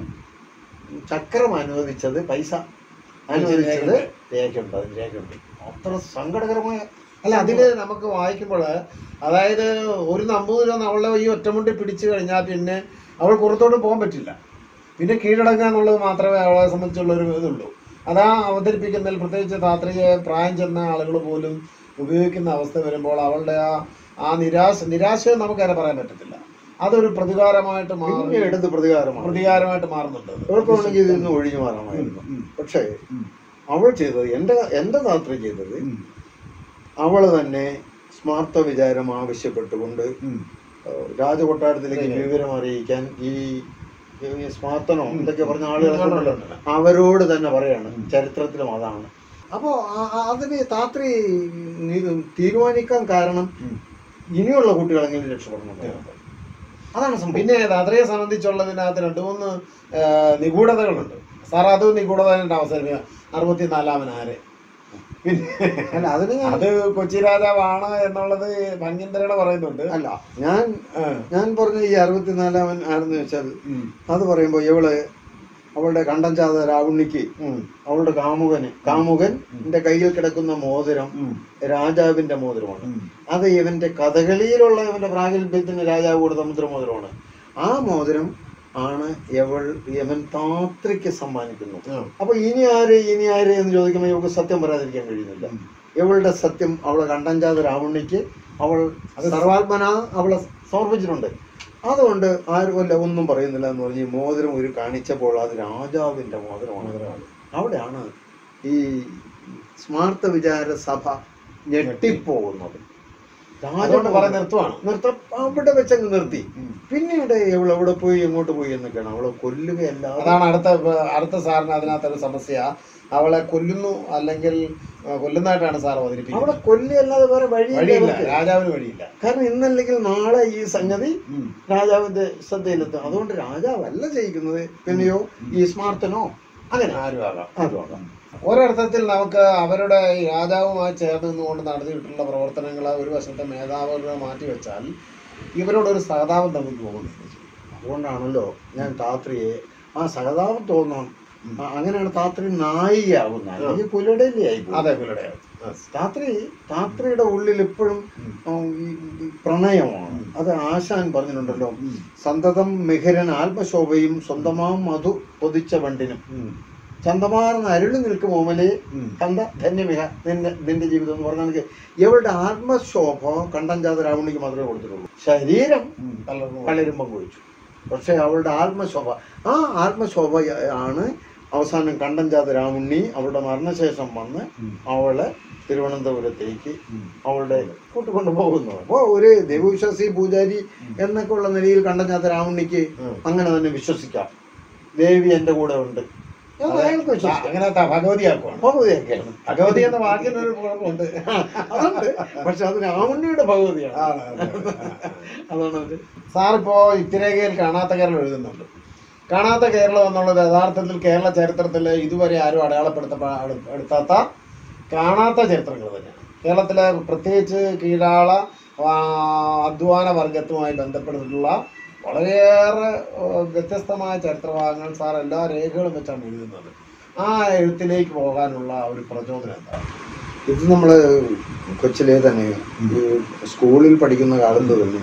Speaker 2: ചക്രം അനുവദിച്ചത് പൈസ അനുവദിച്ചത് രേഖയുണ്ട് അതിന് രേഖയുണ്ട് അത്ര സങ്കടകരമായ
Speaker 1: അല്ല അതില് നമുക്ക് വായിക്കുമ്പോൾ അതായത് ഒരു നമ്പൂതിരി അവളെ ഈ ഒറ്റമുണ്ടി പിടിച്ചു കഴിഞ്ഞാൽ പിന്നെ അവൾ പുറത്തോട്ട് പോകാൻ പറ്റില്ല പിന്നെ കീഴടങ്ങുക എന്നുള്ളത് മാത്രമേ അവളെ സംബന്ധിച്ചുള്ള ഒരു ഇതുള്ളൂ അതാ അവതരിപ്പിക്കുന്നതിൽ പ്രത്യേകിച്ച് രാത്രിയെ പ്രായം ചെന്ന ആളുകൾ പോലും ഉപയോഗിക്കുന്ന അവസ്ഥ വരുമ്പോൾ അവളുടെ ആ ആ നിരാശ നിരാശ നമുക്കതിനെ പറയാൻ പറ്റത്തില്ല അതൊരു പ്രതികാരമായിട്ട് മാറി
Speaker 2: പിന്നെ എടുത്ത് പ്രതികാരമാണ്
Speaker 1: പ്രതികാരമായിട്ട് മാറുന്നുണ്ട് അത്.
Speaker 2: എളുപ്പമാണെങ്കിൽ ഇതിൽ നിന്ന് ഒഴിഞ്ഞു മാറാമായിരുന്നു
Speaker 1: ഉം,
Speaker 2: പക്ഷേ
Speaker 1: ഉം,
Speaker 2: അവൾ ചെയ്തത് എൻ്റെ എൻ്റെ താത്ര ചെയ്തത്
Speaker 1: ഉം,
Speaker 2: അവൾ തന്നെ സ്മാർത്ഥ വിചാരം ആവശ്യപ്പെട്ടുകൊണ്ട്
Speaker 1: ഉം.
Speaker 2: ഏഹ്, രാജകൊട്ടാരത്തിലേക്ക്
Speaker 1: ശരി.
Speaker 2: വിവരം അറിയിക്കാൻ ഈ ഈ സ്മാർത്തനോ എന്തൊക്കെ പറഞ്ഞ ആളുകളൊക്കെ
Speaker 1: ഉണ്ട്,
Speaker 2: ഉണ്ടല്ലോ
Speaker 1: ഉണ്ട്, ഉണ്ട്.
Speaker 2: അവരോട് തന്നെ പറയാണ്
Speaker 1: ഉം.
Speaker 2: ചരിത്രത്തിലും അതാണ് അപ്പോൾ അതിന് താത്രി നി- തീരുമാനിക്കാൻ കാരണം
Speaker 1: ഉം.
Speaker 2: ഇനിയുള്ള കുട്ടികളെങ്കിലും രക്ഷപ്പെടണം അതാണ് സംഭവം
Speaker 1: പിന്നെ യാത്രയെ സംബന്ധിച്ചുള്ളതിനകത്ത് രണ്ട് മൂന്ന് ആ, നിഗൂഢതകളുണ്ട് സാർ അത് നിഗൂഢതയുടെ അവസരം അറുപത്തിനാലാമൻ ആര് പിന്നെ
Speaker 2: അല്ല അതിന് ഞാൻ
Speaker 1: അത് കൊച്ചി രാജാവാണ് എന്നുള്ളത് ഭംഗിന്ദ്രയുടെ പറയുന്നുണ്ട്
Speaker 2: അല്ല ഞാൻ
Speaker 1: ആ,
Speaker 2: ഞാൻ പറഞ്ഞ ഈ അറുപത്തിനാലാമൻ ആരെന്ന് വെച്ചാൽ
Speaker 1: ഉം,
Speaker 2: അത് പറയുമ്പോൾ ഇവള് അവളുടെ കണ്ടം ചാത രാവുണ്ണിക്ക്
Speaker 1: ഉം,
Speaker 2: അവളുടെ കാമുകന് കാമുകൻ എന്റെ കയ്യിൽ കിടക്കുന്ന മോതിരം
Speaker 1: ഉം,
Speaker 2: രാജാവിന്റെ മോതിരമാണ്
Speaker 1: ഉം.
Speaker 2: അത് ഇവന്റെ കഥകളിയിലുള്ള ഇവന്റെ പ്രാഗൽഭ്യത്തിന് രാജാവ് കൊടുത്ത മുദ്രമോതിരമാണ് ആ മോതിരം ആണ് ഇവൾ യവൻ താത്രിക്ക് സമ്മാനിക്കുന്നു
Speaker 1: ആ,
Speaker 2: അപ്പൊ ഇനി ആര് ഇനി ആര് എന്ന് ചോദിക്കുമ്പോൾ ഇവൾക്ക് സത്യം പറയാതിരിക്കാൻ കഴിയുന്നില്ല
Speaker 1: ഉം.
Speaker 2: ഇവളുടെ സത്യം അവളെ കണ്ടഞ്ചാത രാവണിക്ക് അവൾ സർവാത്മന അവളെ സമർപ്പിച്ചിട്ടുണ്ട് അതുകൊണ്ട് ആരും അല്ല ഒന്നും പറയുന്നില്ല എന്ന് പറഞ്ഞ് ഈ മോതിരം ഒരു കാണിച്ചപ്പോൾ അത് രാജാവിന്റെ മോതിരമാണ് അവിടെയാണ് ഈ സ്മാർത്ത വിചാര സഭ ഞെട്ടിപ്പോകുന്നത്
Speaker 1: അതുകൊണ്ട് പറയാൻ നിർത്തുവാണ്
Speaker 2: നിർത്ത അവിടെ വെച്ചങ്ങ് നിർത്തി
Speaker 1: ഉം.
Speaker 2: പിന്നീട് ഇവൾ എവിടെ പോയി എങ്ങോട്ട് പോയി എന്നൊക്കെയാണ് അവളെ കൊല്ലുകയല്ലാതെ
Speaker 1: അതാണ് അടുത്ത അടുത്ത സാറിന് അതിനകത്തൊരു സമസ്യ അവളെ കൊല്ലുന്നു അല്ലെങ്കിൽ ആ, കൊല്ലുന്നതായിട്ടാണ് സാർ അവതരിപ്പിക്കുന്നത്
Speaker 2: അവിടെ കൊല്ലിയല്ലാതെ വേറെ വഴിയില്ല
Speaker 1: വഴിയില്ല
Speaker 2: അവർക്ക്.
Speaker 1: രാജാവിന് വഴിയില്ല
Speaker 2: കാരണം ഇന്നല്ലെങ്കിൽ നാളെ ഈ സംഗതി
Speaker 1: ഉം.
Speaker 2: രാജാവിന്റെ ശ്രദ്ധയിലെത്തും അതുകൊണ്ട് രാജാവല്ല ചെയ്യിക്കുന്നത് പിന്നെയോ ഈ സ്മാർത്തനോ അങ്ങനെ
Speaker 1: ആരും ആകാം
Speaker 2: അതുകൊണ്ടാണ്
Speaker 1: ഒരർത്ഥത്തിൽ നമുക്ക് അവരുടെ ഈ രാജാവുമായി ചേർന്ന് നിന്നുകൊണ്ട് നടത്തിയിട്ടുള്ള പ്രവർത്തനങ്ങൾ ഒരു വശത്തെ മേധാവികളെ മാറ്റിവെച്ചാൽ ഇവരോടൊരു സഹതാപം നമുക്ക് തോന്നുന്നു
Speaker 2: അതുകൊണ്ടാണല്ലോ ഞാൻ താത്രിയെ ആ സഹതാപം തോന്നണം ആ, അങ്ങനെയാണ് താത്രി നായികയാകുന്നത് അല്ലെങ്കിൽ പുലടലിയായി പോകും.
Speaker 1: അതെ പുലടെ
Speaker 2: താത്രി താത്രിയുടെ ഉള്ളിൽ ഇപ്പോഴും ആ, ഈ ഈ പ്രണയമാണ് അത് ആശാൻ പറഞ്ഞിട്ടുണ്ടല്ലോ സന്തതം മിഹരൻ ആത്മശോഭയും സ്വന്തമാം മധു പൊതിച്ച വണ്ടിനും ചന്തമാർന്ന് അരുളി നിൽക്കും ഓമലെ കണ്ട ധന്യമിക നിന്റെ നിന്റെ ജീവിതം എന്ന് പറഞ്ഞാൽ ഇവളുടെ ആത്മശോഭ കണ്ടഞ്ചാത രാവണിക്ക് മാത്രമേ കൊടുത്തിട്ടുള്ളൂ ശരീരം പലരും പങ്കുവച്ചു പക്ഷെ അവളുടെ ആത്മശോഭ ആ ആത്മശോഭ ആണ് അവസാനം കണ്ടഞ്ചാത രാമുണ്ണി അവളുടെ മരണശേഷം വന്ന് അവളെ തിരുവനന്തപുരത്തേക്ക് അവളുടെ കൂട്ടിക്കൊണ്ടു പോകുന്നു അപ്പോൾ ഒരു ദൈവവിശ്വാസി പൂജാരി എന്നൊക്കെ ഉള്ള നിലയിൽ കണ്ടഞ്ചാത്ത രാമുണ്ണിക്ക് അങ്ങനെ തന്നെ വിശ്വസിക്കാം ദേവി എൻ്റെ കൂടെ ഉണ്ട് എന്ന് അയാൾക്ക് വിശ്വസിക്കാം
Speaker 1: അങ്ങനെ ത- ഭഗവതിയാക്കുവാണ്
Speaker 2: ഭഗവതിയൊക്കെയാണ്
Speaker 1: ഭഗവതി എന്ന വാക്കിനൊരു കുഴപ്പമുണ്ട്
Speaker 2: അതുണ്ട് പക്ഷെ അത് രാമുണ്ണിയുടെ ഭഗവതിയാണ്
Speaker 1: ആണ്, അതെ, അതെ.
Speaker 2: അതാണ് അത്
Speaker 1: സാറിപ്പോ ഇത്തിരേഖയിൽ കാണാത്ത കേരളം എഴുതുന്നുണ്ട് കാണാത്ത കേരളം എന്നുള്ളത് യഥാർത്ഥത്തിൽ കേരള ചരിത്രത്തിൽ ഇതുവരെ ആരും അടയാളപ്പെടുത്തപ്പെടുത്താത്ത കാണാത്ത ചരിത്രങ്ങൾ തന്നെയാണ് കേരളത്തിലെ പ്രത്യേകിച്ച് കീഴാള ആ, അധ്വാന വർഗത്തുമായി ബന്ധപ്പെട്ടിട്ടുള്ള വളരെയേറെ ആ, വ്യത്യസ്തമായ ചരിത്രഭാഗങ്ങൾ സാർ എല്ലാ രേഖകളും വെച്ചാണ് എഴുതുന്നത് ആ എഴുത്തിലേക്ക് പോകാനുള്ള ഒരു പ്രചോദനം എന്താണ്
Speaker 2: ഇത് നമ്മൾ കൊച്ചിലെ തന്നെ ഈ സ്കൂളിൽ പഠിക്കുന്ന കാലത്ത് തന്നെ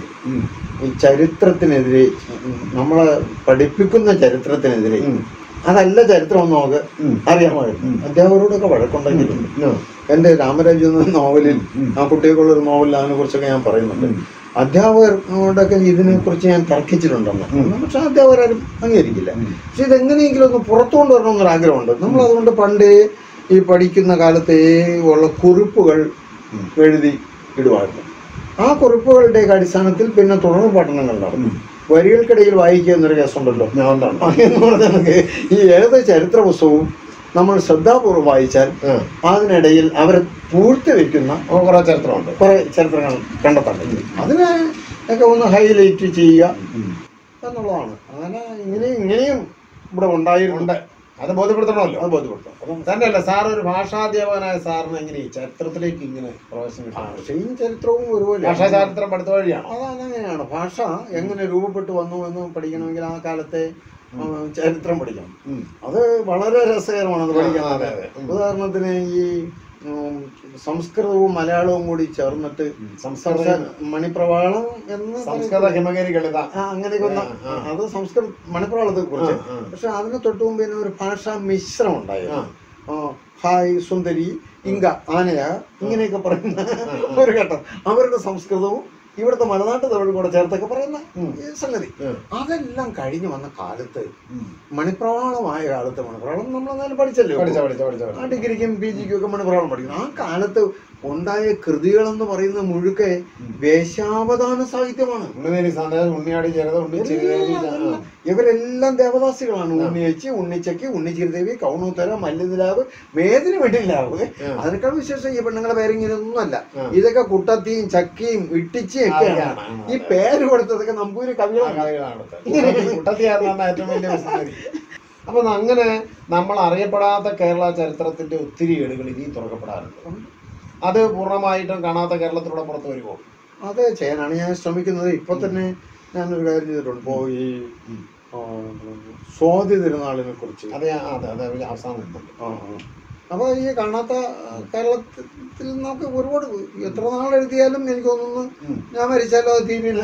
Speaker 2: ഈ ചരിത്രത്തിനെതിരെ നമ്മളെ പഠിപ്പിക്കുന്ന ചരിത്രത്തിനെതിരെ അതല്ല ചരിത്രം എന്ന് നമുക്ക് അറിയാമായിരുന്നു അധ്യാപകരോടൊക്കെ വഴക്കുണ്ടെങ്കിലും എൻ്റെ രാമരാജ്യം എന്ന നോവലിൽ ആ കുട്ടികൾക്കുള്ള ഒരു നോവലിൽ അതിനെ കുറിച്ചൊക്കെ ഞാൻ പറയുന്നുണ്ട് അധ്യാപകരോടൊക്കെ ഇതിനെ കുറിച്ച് ഞാൻ തർക്കിച്ചിട്ടുണ്ടെന്ന് പക്ഷെ അധ്യാപകരാരും അംഗീകരിക്കില്ല പക്ഷെ ഇതെങ്ങനെയെങ്കിലും ഒന്ന് പുറത്തു കൊണ്ടുവരണമെന്നൊരു ആഗ്രഹമുണ്ട് നമ്മൾ അതുകൊണ്ട് പണ്ടേ ഈ പഠിക്കുന്ന കാലത്തേ ഉള്ള കുറിപ്പുകൾ എഴുതി ഇടുമായിരുന്നു ആ കുറിപ്പുകളുടെയൊക്കെ അടിസ്ഥാനത്തിൽ പിന്നെ തുടർ പഠനങ്ങൾ നടന്നു വരികൾക്കിടയിൽ വായിക്കുക എന്നൊരു കേസുണ്ടല്ലോ
Speaker 1: ഞാൻ ഉണ്ടാണ്
Speaker 2: എന്ന് പറഞ്ഞാൽ ഈ ഏത് ചരിത്ര പുസ്തകവും നമ്മൾ ശ്രദ്ധാപൂർവ്വം വായിച്ചാൽ അതിനിടയിൽ അവരെ പൂഴ്ത്തി വെക്കുന്ന
Speaker 1: അപ്പോൾ കുറേ ചരിത്രമുണ്ട്
Speaker 2: കുറെ ചരിത്രങ്ങൾ കണ്ടെത്താൻ പറ്റും അതിനെ ഒക്കെ ഒന്ന് ഹൈലൈറ്റ് ചെയ്യുക എന്നുള്ളതാണ് അങ്ങനെ ഇങ്ങനെ ഇങ്ങനെയും ഇവിടെ ഉണ്ടായിരുന്നു
Speaker 1: ഉണ്ട് അത് ബോധ്യപ്പെടുത്തണമല്ലോ
Speaker 2: അത് ബോധ്യപ്പെടുത്താം അപ്പം
Speaker 1: തന്നെയല്ല സാർ ഒരു ഭാഷാധ്യാപകനായ സാറിന് എങ്ങനെ ഈ ചരിത്രത്തിലേക്ക് ഇങ്ങനെ പ്രവേശനം കിട്ടുന്നത്?
Speaker 2: ഭാഷയും ചരിത്രവും ഒരുപോലെ
Speaker 1: ഭാഷാ ചരിത്രം പഠിത്ത വഴിയാണോ
Speaker 2: അതങ്ങനെയാണ് ഭാഷ എങ്ങനെ രൂപപ്പെട്ടു വന്നു എന്ന് പഠിക്കണമെങ്കിൽ ആ കാലത്തെ ആ, ചരിത്രം പഠിക്കണം അത് വളരെ രസകരമാണ് അത് പഠിക്കാൻ
Speaker 1: ആ, അതെ, അതെ. ഉം.
Speaker 2: ഉദാഹരണത്തിന് ഈ ഉം, സംസ്കൃതവും മലയാളവും കൂടി ചേർന്നിട്ട്
Speaker 1: സംസ്കൃത
Speaker 2: മണിപ്രവാളം എന്ന്
Speaker 1: സംസ്കൃത ഹിമഗിരി ലളിത
Speaker 2: ആ, അങ്ങനെയൊക്കെ ഒന്ന്
Speaker 1: ആ, ആ.
Speaker 2: അത് സംസ്കൃത മണിപ്രവാളത്തെ കുറിച്ച്
Speaker 1: ആ, ആ.
Speaker 2: പക്ഷെ അതിന് തൊട്ട് മുമ്പ് തന്നെ ഒരു ഭാഷാ മിശ്രം ഉണ്ടായിരുന്നു
Speaker 1: ആ.
Speaker 2: ആ, ഹായ് സുന്ദരി ഇങ്ക ആനയ ഇങ്ങനെയൊക്കെ പറയുന്ന ഒരു ഘട്ടം അവരുടെ സംസ്കൃതവും ഇവിടുത്തെ മലനാട്ട് തമിഴും കൂടെ ചേർത്തൊക്കെ പറയുന്ന ഈ സംഗതി
Speaker 1: ഉം.
Speaker 2: അതെല്ലാം കഴിഞ്ഞു വന്ന കാലത്ത്
Speaker 1: ഉം.
Speaker 2: മണിപ്രവാളമായ കാലത്ത് മണിപ്രവാളം നമ്മൾ എന്നാലും പഠിച്ചല്ലോ
Speaker 1: പഠിച്ച പഠിച്ച പഠിച്ച പഠിച്ച.
Speaker 2: ആ ഡിഗ്രിക്കും പി ജിക്കും ഒക്കെ മണിപ്രവാളം പഠിക്കുന്നു ആ കാലത്ത് ഉണ്ടായ കൃതികളെന്ന് പറയുന്ന മുഴുക്കെ വേശ്യാവധാന സാഹിത്യമാണ്
Speaker 1: ഉണ്ണിനേരി സന്ദേശം ഉണ്ണിയാടി ചേർത്ത് ഉണ്ണി ചേരി
Speaker 2: എല്ലാം ഇവരെല്ലാം ദേവദാസികളാണ് ഉണ്ണിയച്ചി ഉണ്ണിച്ചക്കി ഉണ്ണിച്ചിരുദേവി കൗണൂത്തര മല്ലിനിലാവ് മേദിന് വെട്ടിലാവ് അതിനേക്കാൾ വിശേഷം ഈ പെണ്ണുങ്ങളെ പേരിങ്ങനെയൊന്നും അല്ല
Speaker 1: ഉം.
Speaker 2: ഇതൊക്കെ കുട്ടത്തിയും ചക്കിയും ഇട്ടിച്ചിയും ഒക്കെയാണ്
Speaker 1: ആണ്,
Speaker 2: ഈ പേര് കൊടുത്തതൊക്കെ നമ്പൂരി കവികളാണ്
Speaker 1: കുട്ടത്തിയായിരുന്നു ഏറ്റവും വലിയ പ്രശ്നം അപ്പൊ അങ്ങനെ നമ്മൾ അറിയപ്പെടാത്ത കേരള ചരിത്രത്തിന്റെ ഒത്തിരി ഏടുകൾ ഇനിയും തുറക്കപ്പെടാറുണ്ട് അത് പൂർണ്ണമായിട്ടും കാണാത്ത കേരളത്തിലൂടെ പുറത്തു വരുമോ
Speaker 2: അത് ചെയ്യാനാണ് ഞാൻ ശ്രമിക്കുന്നത് ഇപ്പൊ തന്നെ ഞാനൊരു കാര്യം ചെയ്തിട്ടുണ്ട് ഇപ്പോ ഈ ആ, സ്വാതി തിരുനാളിനെ കുറിച്ച്
Speaker 1: അതെ അതെ അതെ അവസാനം വരുന്നുണ്ട്
Speaker 2: ആ, ആ. അപ്പോൾ ഈ കാണാത്ത ആ, കേരളത്തിൽ നമുക്ക് ഒരുപാട് എത്ര നാൾ എഴുതിയാലും എനിക്ക് തോന്നുന്നു
Speaker 1: ഉം.
Speaker 2: ഞാൻ മരിച്ചാലോ അത് തീരില്ല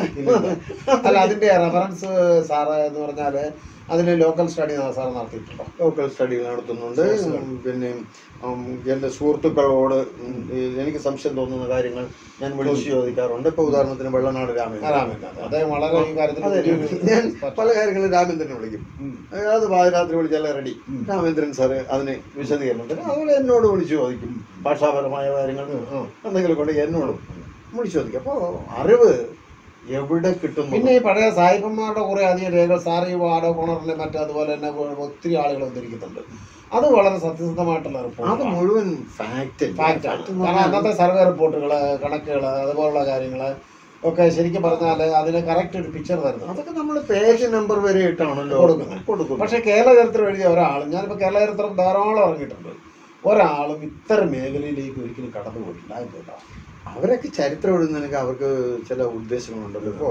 Speaker 1: അല്ല അതിന്റെ റെഫറൻസ് സാറ് എന്ന് പറഞ്ഞാല് അതിൽ ലോക്കൽ സ്റ്റഡി സാർ നടത്തിയിട്ടുണ്ടോ
Speaker 2: ലോക്കൽ സ്റ്റഡികൾ നടത്തുന്നുണ്ട് ഉം, പിന്നെ ഉം, എൻ്റെ സുഹൃത്തുക്കളോട് ഉം, ഈ എനിക്ക് സംശയം തോന്നുന്ന കാര്യങ്ങൾ ഞാൻ വിളിച്ചു ചോദിക്കാറുണ്ട് ഇപ്പോൾ ഉദാഹരണത്തിന് വെള്ളനാട് രാമേന്ദ്രൻ
Speaker 1: രാമേന്ദ്രൻ അദ്ദേഹം വളരെ ഈ കാര്യത്തിൽ
Speaker 2: അതെ
Speaker 1: വലിയൊരു
Speaker 2: ഞാൻ പല കാര്യങ്ങളും രാമേന്ദ്രനെ വിളിക്കും
Speaker 1: ഉം.
Speaker 2: അത് പാതിരാത്രി വിളിച്ചാൽ റെഡി
Speaker 1: ഉം.
Speaker 2: രാമേന്ദ്രൻ സാറ് അതിന് വിശദീകരണം തരും അതുപോലെ എന്നോട് വിളിച്ചു ചോദിക്കും ഭാഷാപരമായ കാര്യങ്ങൾ
Speaker 1: ഉം.
Speaker 2: എന്തെങ്കിലും കൊണ്ട് എന്നോടും വിളിച്ചു ചോദിക്കും അപ്പോൾ അറിവ് എവിടെ കിട്ടുന്നു
Speaker 1: പിന്നെ ഈ പഴയ സായിപ്പന്മാരുടെ കുറെ അധികം രേഖകൾ സാർ ഈ വാർഡോ കോണറിലെ മറ്റു അതുപോലെ തന്നെ ഒത്തിരി ആളുകൾ ഉദ്ധരിക്കുന്നുണ്ട് അത് വളരെ സത്യസന്ധമായിട്ടുള്ള
Speaker 2: അത്
Speaker 1: റിപ്പോർട്ട്
Speaker 2: മുഴുവൻ ഫാക്റ്റ്
Speaker 1: ഫാക്റ്റ് ആണ് കാരണം അന്നത്തെ സർവേ റിപ്പോർട്ടുകൾ കണക്കുകൾ അതുപോലുള്ള കാര്യങ്ങൾ ഒക്കെ ശരിക്കും പറഞ്ഞാൽ അതിന് കറക്റ്റ് ഒരു പിക്ചർ തരുന്നത്
Speaker 2: അതൊക്കെ നമ്മൾ പേജ് നമ്പർ വരെ ഇട്ടാണല്ലോ
Speaker 1: കൊടുക്കുന്നത്.
Speaker 2: കൊടുക്കുന്നത്
Speaker 1: പക്ഷെ കേരള ചരിത്രം എഴുതിയ ഒരാൾ ഞാനിപ്പോൾ കേരള ചരിത്രം ധാരാളം ഇറങ്ങിയിട്ടുണ്ട് ഒരാളും ഇത്തരം മേഖലയിലേക്ക് ഒരിക്കലും കടന്നു പോയിട്ടില്ല എന്തുകൊണ്ടാണ്
Speaker 2: അവരൊക്കെ ചരിത്രം എഴുതുന്നതിനൊക്കെ അവർക്ക് ചില ഉദ്ദേശങ്ങളുണ്ടല്ലോ ഇപ്പോ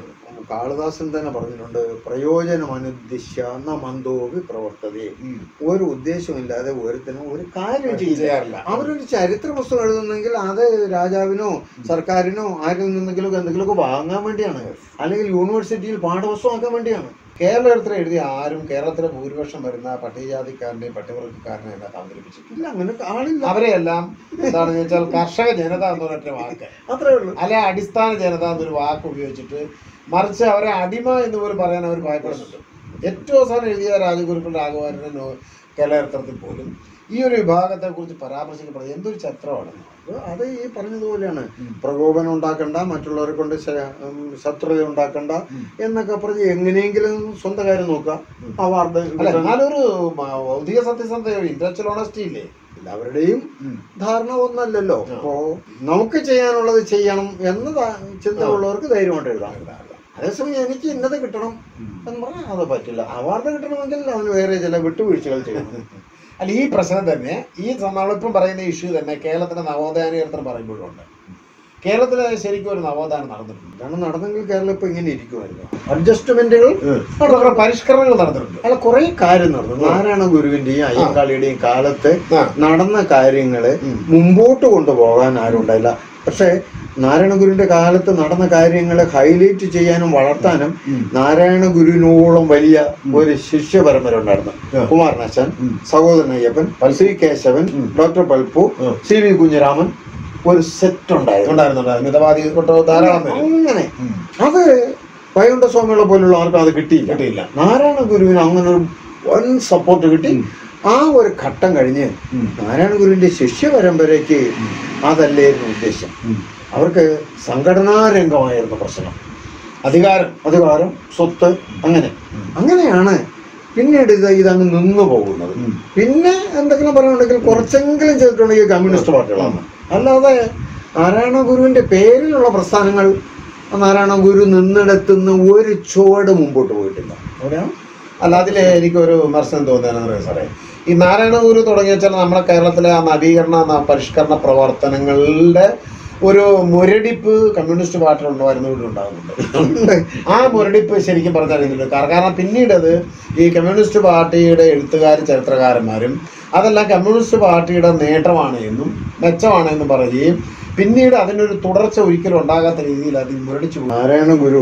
Speaker 2: കാളിദാസൻ തന്നെ പറഞ്ഞിട്ടുണ്ട് പ്രയോജനമനുദ്ദിശ്യ ന മന്ദോപി പ്രവർത്തതേ ഒരു ഉദ്ദേശമില്ലാതെ ഒരുത്തിനും ഒരു കാര്യം ചെയ്യില്ല
Speaker 1: ചെയ്യാറില്ല
Speaker 2: അവരൊരു ചരിത്ര പുസ്തകം എഴുതുന്നെങ്കിൽ അത് രാജാവിനോ സർക്കാരിനോ ആരിൽ നിന്നെങ്കിലും എന്തെങ്കിലുമൊക്കെ വാങ്ങാൻ വേണ്ടിയാണ് അല്ലെങ്കിൽ യൂണിവേഴ്സിറ്റിയിൽ പാഠപുസ്തകമാക്കാൻ വേണ്ടിയാണ്
Speaker 1: കേരള ചരിത്രം എഴുതിയ ആരും കേരളത്തിലെ ഭൂരിപക്ഷം വരുന്ന പട്ടികജാതിക്കാരനെയും പട്ടികവർഗക്കാരനെയും അതിനകത്ത് അവതരിപ്പിച്ചിട്ടില്ല
Speaker 2: ഇല്ല അങ്ങനെ ആളില്ല
Speaker 1: അവരെയെല്ലാം എന്താണെന്ന് വെച്ചാൽ കർഷക ജനത എന്ന് പറഞ്ഞ വാക്ക്
Speaker 2: അത്രേ ഉള്ളൂ
Speaker 1: അല്ലെ അടിസ്ഥാന ജനത എന്നൊരു വാക്ക് ഉപയോഗിച്ചിട്ട് മറിച്ച് അവരെ അടിമ എന്ന് പോലും പറയാൻ അവർ ഭയപ്പെടുന്നുണ്ട് ഏറ്റവും അവസാനം എഴുതിയ രാജഗുരുക്കൾ രാഘവാരൻ്റെ നോ കേരള ചരിത്രത്തിൽ പോലും ഈ ഒരു വിഭാഗത്തെ കുറിച്ച് പരാമർശിക്കപ്പെടുന്നത് എന്തൊരു ചരിത്രമാണ്
Speaker 2: അത് അത് ഈ പറഞ്ഞതുപോലെയാണ് പ്രകോപനം ഉണ്ടാക്കണ്ട മറ്റുള്ളവരെ കൊണ്ട് ശ- ഉം, ശത്രുത ഉണ്ടാക്കണ്ട എന്നൊക്കെ പറഞ്ഞ് എങ്ങനെയെങ്കിലും സ്വന്തം കാര്യം നോക്കുക അവാർഡ്
Speaker 1: അല്ല എന്നാലൊരു മ- ഭൗതിക സത്യസന്ധത ഇന്റലക്ച്വൽ ഓണസ്റ്റി ഇല്ലേ
Speaker 2: എല്ലാവരുടെയും ധാരണ ഒന്നല്ലല്ലോ അപ്പോ നമുക്ക് ചെയ്യാനുള്ളത് ചെയ്യണം എന്ന ധാ- ചിന്തയുള്ളവർക്ക് ധൈര്യമായിട്ട് എഴുതാം അതേസമയം എനിക്ക് ഇന്നത് കിട്ടണം എന്ന് പറഞ്ഞാൽ അത് പറ്റില്ല അവാർഡ് കിട്ടണമെങ്കിൽ അവന് വേറെ ചില വിട്ടുവീഴ്ചകൾ ചെയ്യണം
Speaker 1: അല്ല ഈ പ്രശ്നം തന്നെ ഈ സ- നമ്മളിപ്പം പറയുന്ന ഇഷ്യൂ തന്നെ കേരളത്തിന്റെ നവോത്ഥാന ചരിത്രം പറയുമ്പോഴുണ്ട് കേരളത്തിൽ ശരിക്കും ഒരു നവോത്ഥാനം നടന്നിട്ടുണ്ട്
Speaker 2: ഇതാണ് നടന്നെങ്കിൽ കേരളം ഇപ്പൊ ഇങ്ങനെ ഇരിക്കുമായിരുന്നു അഡ്ജസ്റ്റ്മെന്റുകൾ
Speaker 1: കുറെ പരിഷ്കരണങ്ങൾ നടന്നിട്ടുണ്ട്
Speaker 2: അല്ല കുറെ കാര്യം നടന്നു നാരായണ ഗുരുവിന്റെയും അയ്യങ്കാളിയുടെയും കാലത്ത്
Speaker 1: ആ.
Speaker 2: നടന്ന കാര്യങ്ങള്
Speaker 1: ഉം.
Speaker 2: മുമ്പോട്ട് കൊണ്ടുപോകാൻ ആരും ഉണ്ടായില്ല പക്ഷെ നാരായണ ഗുരുവിന്റെ കാലത്ത് നടന്ന കാര്യങ്ങളെ ഹൈലൈറ്റ് ചെയ്യാനും വളർത്താനും
Speaker 1: ഉം.
Speaker 2: നാരായണ ഗുരുവിനോളം വലിയ ഒരു ശിഷ്യ പരമ്പര ഉണ്ടായിരുന്നു
Speaker 1: ആ.
Speaker 2: കുമാരനാശാൻ
Speaker 1: ഉം.
Speaker 2: സഹോദരൻ അയ്യപ്പൻ ശ്രീ കേശവൻ
Speaker 1: ഉം.
Speaker 2: ഡോക്ടർ പൽപ്പു
Speaker 1: ഉം.
Speaker 2: സി വി കുഞ്ഞിരാമൻ ഒരു സെറ്റ് ഉണ്ടായിരുന്നു
Speaker 1: ഉണ്ടായിരുന്നുണ്ട് മിതവാദി കൊണ്ട് ധാരാളം പേര്
Speaker 2: അങ്ങനെ
Speaker 1: ഉം.
Speaker 2: അത് വൈകുണ്ഠ സ്വാമികളെ പോലുള്ള ആർക്കും അത് കിട്ടിയില്ല
Speaker 1: കിട്ടിയില്ല
Speaker 2: നാരായണ ഗുരുവിന് അങ്ങനെ ഒരു വൻ സപ്പോർട്ട് കിട്ടി
Speaker 1: ഉം.
Speaker 2: ആ ഒരു ഘട്ടം കഴിഞ്ഞ്
Speaker 1: ഉം.
Speaker 2: നാരായണ ഗുരുവിന്റെ ശിഷ്യ പരമ്പരയ്ക്ക് അതല്ലായിരുന്നു ഉദ്ദേശം
Speaker 1: ഉം.
Speaker 2: അവർക്ക് സംഘടനാ രംഗമായിരുന്നു പ്രശ്നം
Speaker 1: അധികാരം
Speaker 2: അധികാരം സ്വത്ത് അങ്ങനെ അങ്ങനെയാണ് പിന്നീട് ഇത് ഇതങ്ങ് നിന്നു പോകുന്നത്
Speaker 1: ഉം.
Speaker 2: പിന്നെ എന്തെങ്കിലും പറയുന്നുണ്ടെങ്കിൽ കുറച്ചെങ്കിലും ചെയ്തിട്ടുണ്ടെങ്കിൽ കമ്മ്യൂണിസ്റ്റ് പാർട്ടികളാണ് അല്ലാതെ നാരായണ ഗുരുവിന്റെ പേരിലുള്ള പ്രസ്ഥാനങ്ങൾ നാരായണ ഗുരു നിന്നിടത്തുനിന്ന് ഒരു ചുവട് മുമ്പോട്ട് പോയിട്ടില്ല അവിടെയാണ്
Speaker 1: അല്ല അതിൽ എനിക്കൊരു വിമർശനം തോന്നിയാണെന്ന് സാറേ ഈ നാരായണ ഗുരു തുടങ്ങിയ വെച്ചാൽ നമ്മുടെ കേരളത്തിലെ ആ നവീകരണ ന- പരിഷ്കരണ പ്രവർത്തനങ്ങളുടെ ഒരു മുരടിപ്പ് കമ്മ്യൂണിസ്റ്റ് പാർട്ടി ഉണ്ടായിരുന്നവരും ഉണ്ടാകുന്നുണ്ട് ആ മുരടിപ്പ് ശരിക്കും പറഞ്ഞാൽ ഇതിലുണ്ട് കാരണം കാരണം പിന്നീട് അത് ഈ കമ്മ്യൂണിസ്റ്റ് പാർട്ടിയുടെ എഴുത്തുകാരും ചരിത്രകാരന്മാരും അതെല്ലാം കമ്മ്യൂണിസ്റ്റ് പാർട്ടിയുടെ നേട്ടമാണ് എന്നും മെച്ചമാണ് എന്നും പറയുകയും പിന്നീട് അതിനൊരു തുടർച്ച ഒരിക്കലും ഉണ്ടാകാത്ത രീതിയിൽ അത് മുരടിച്ചു പോകും
Speaker 2: നാരായണ ഗുരു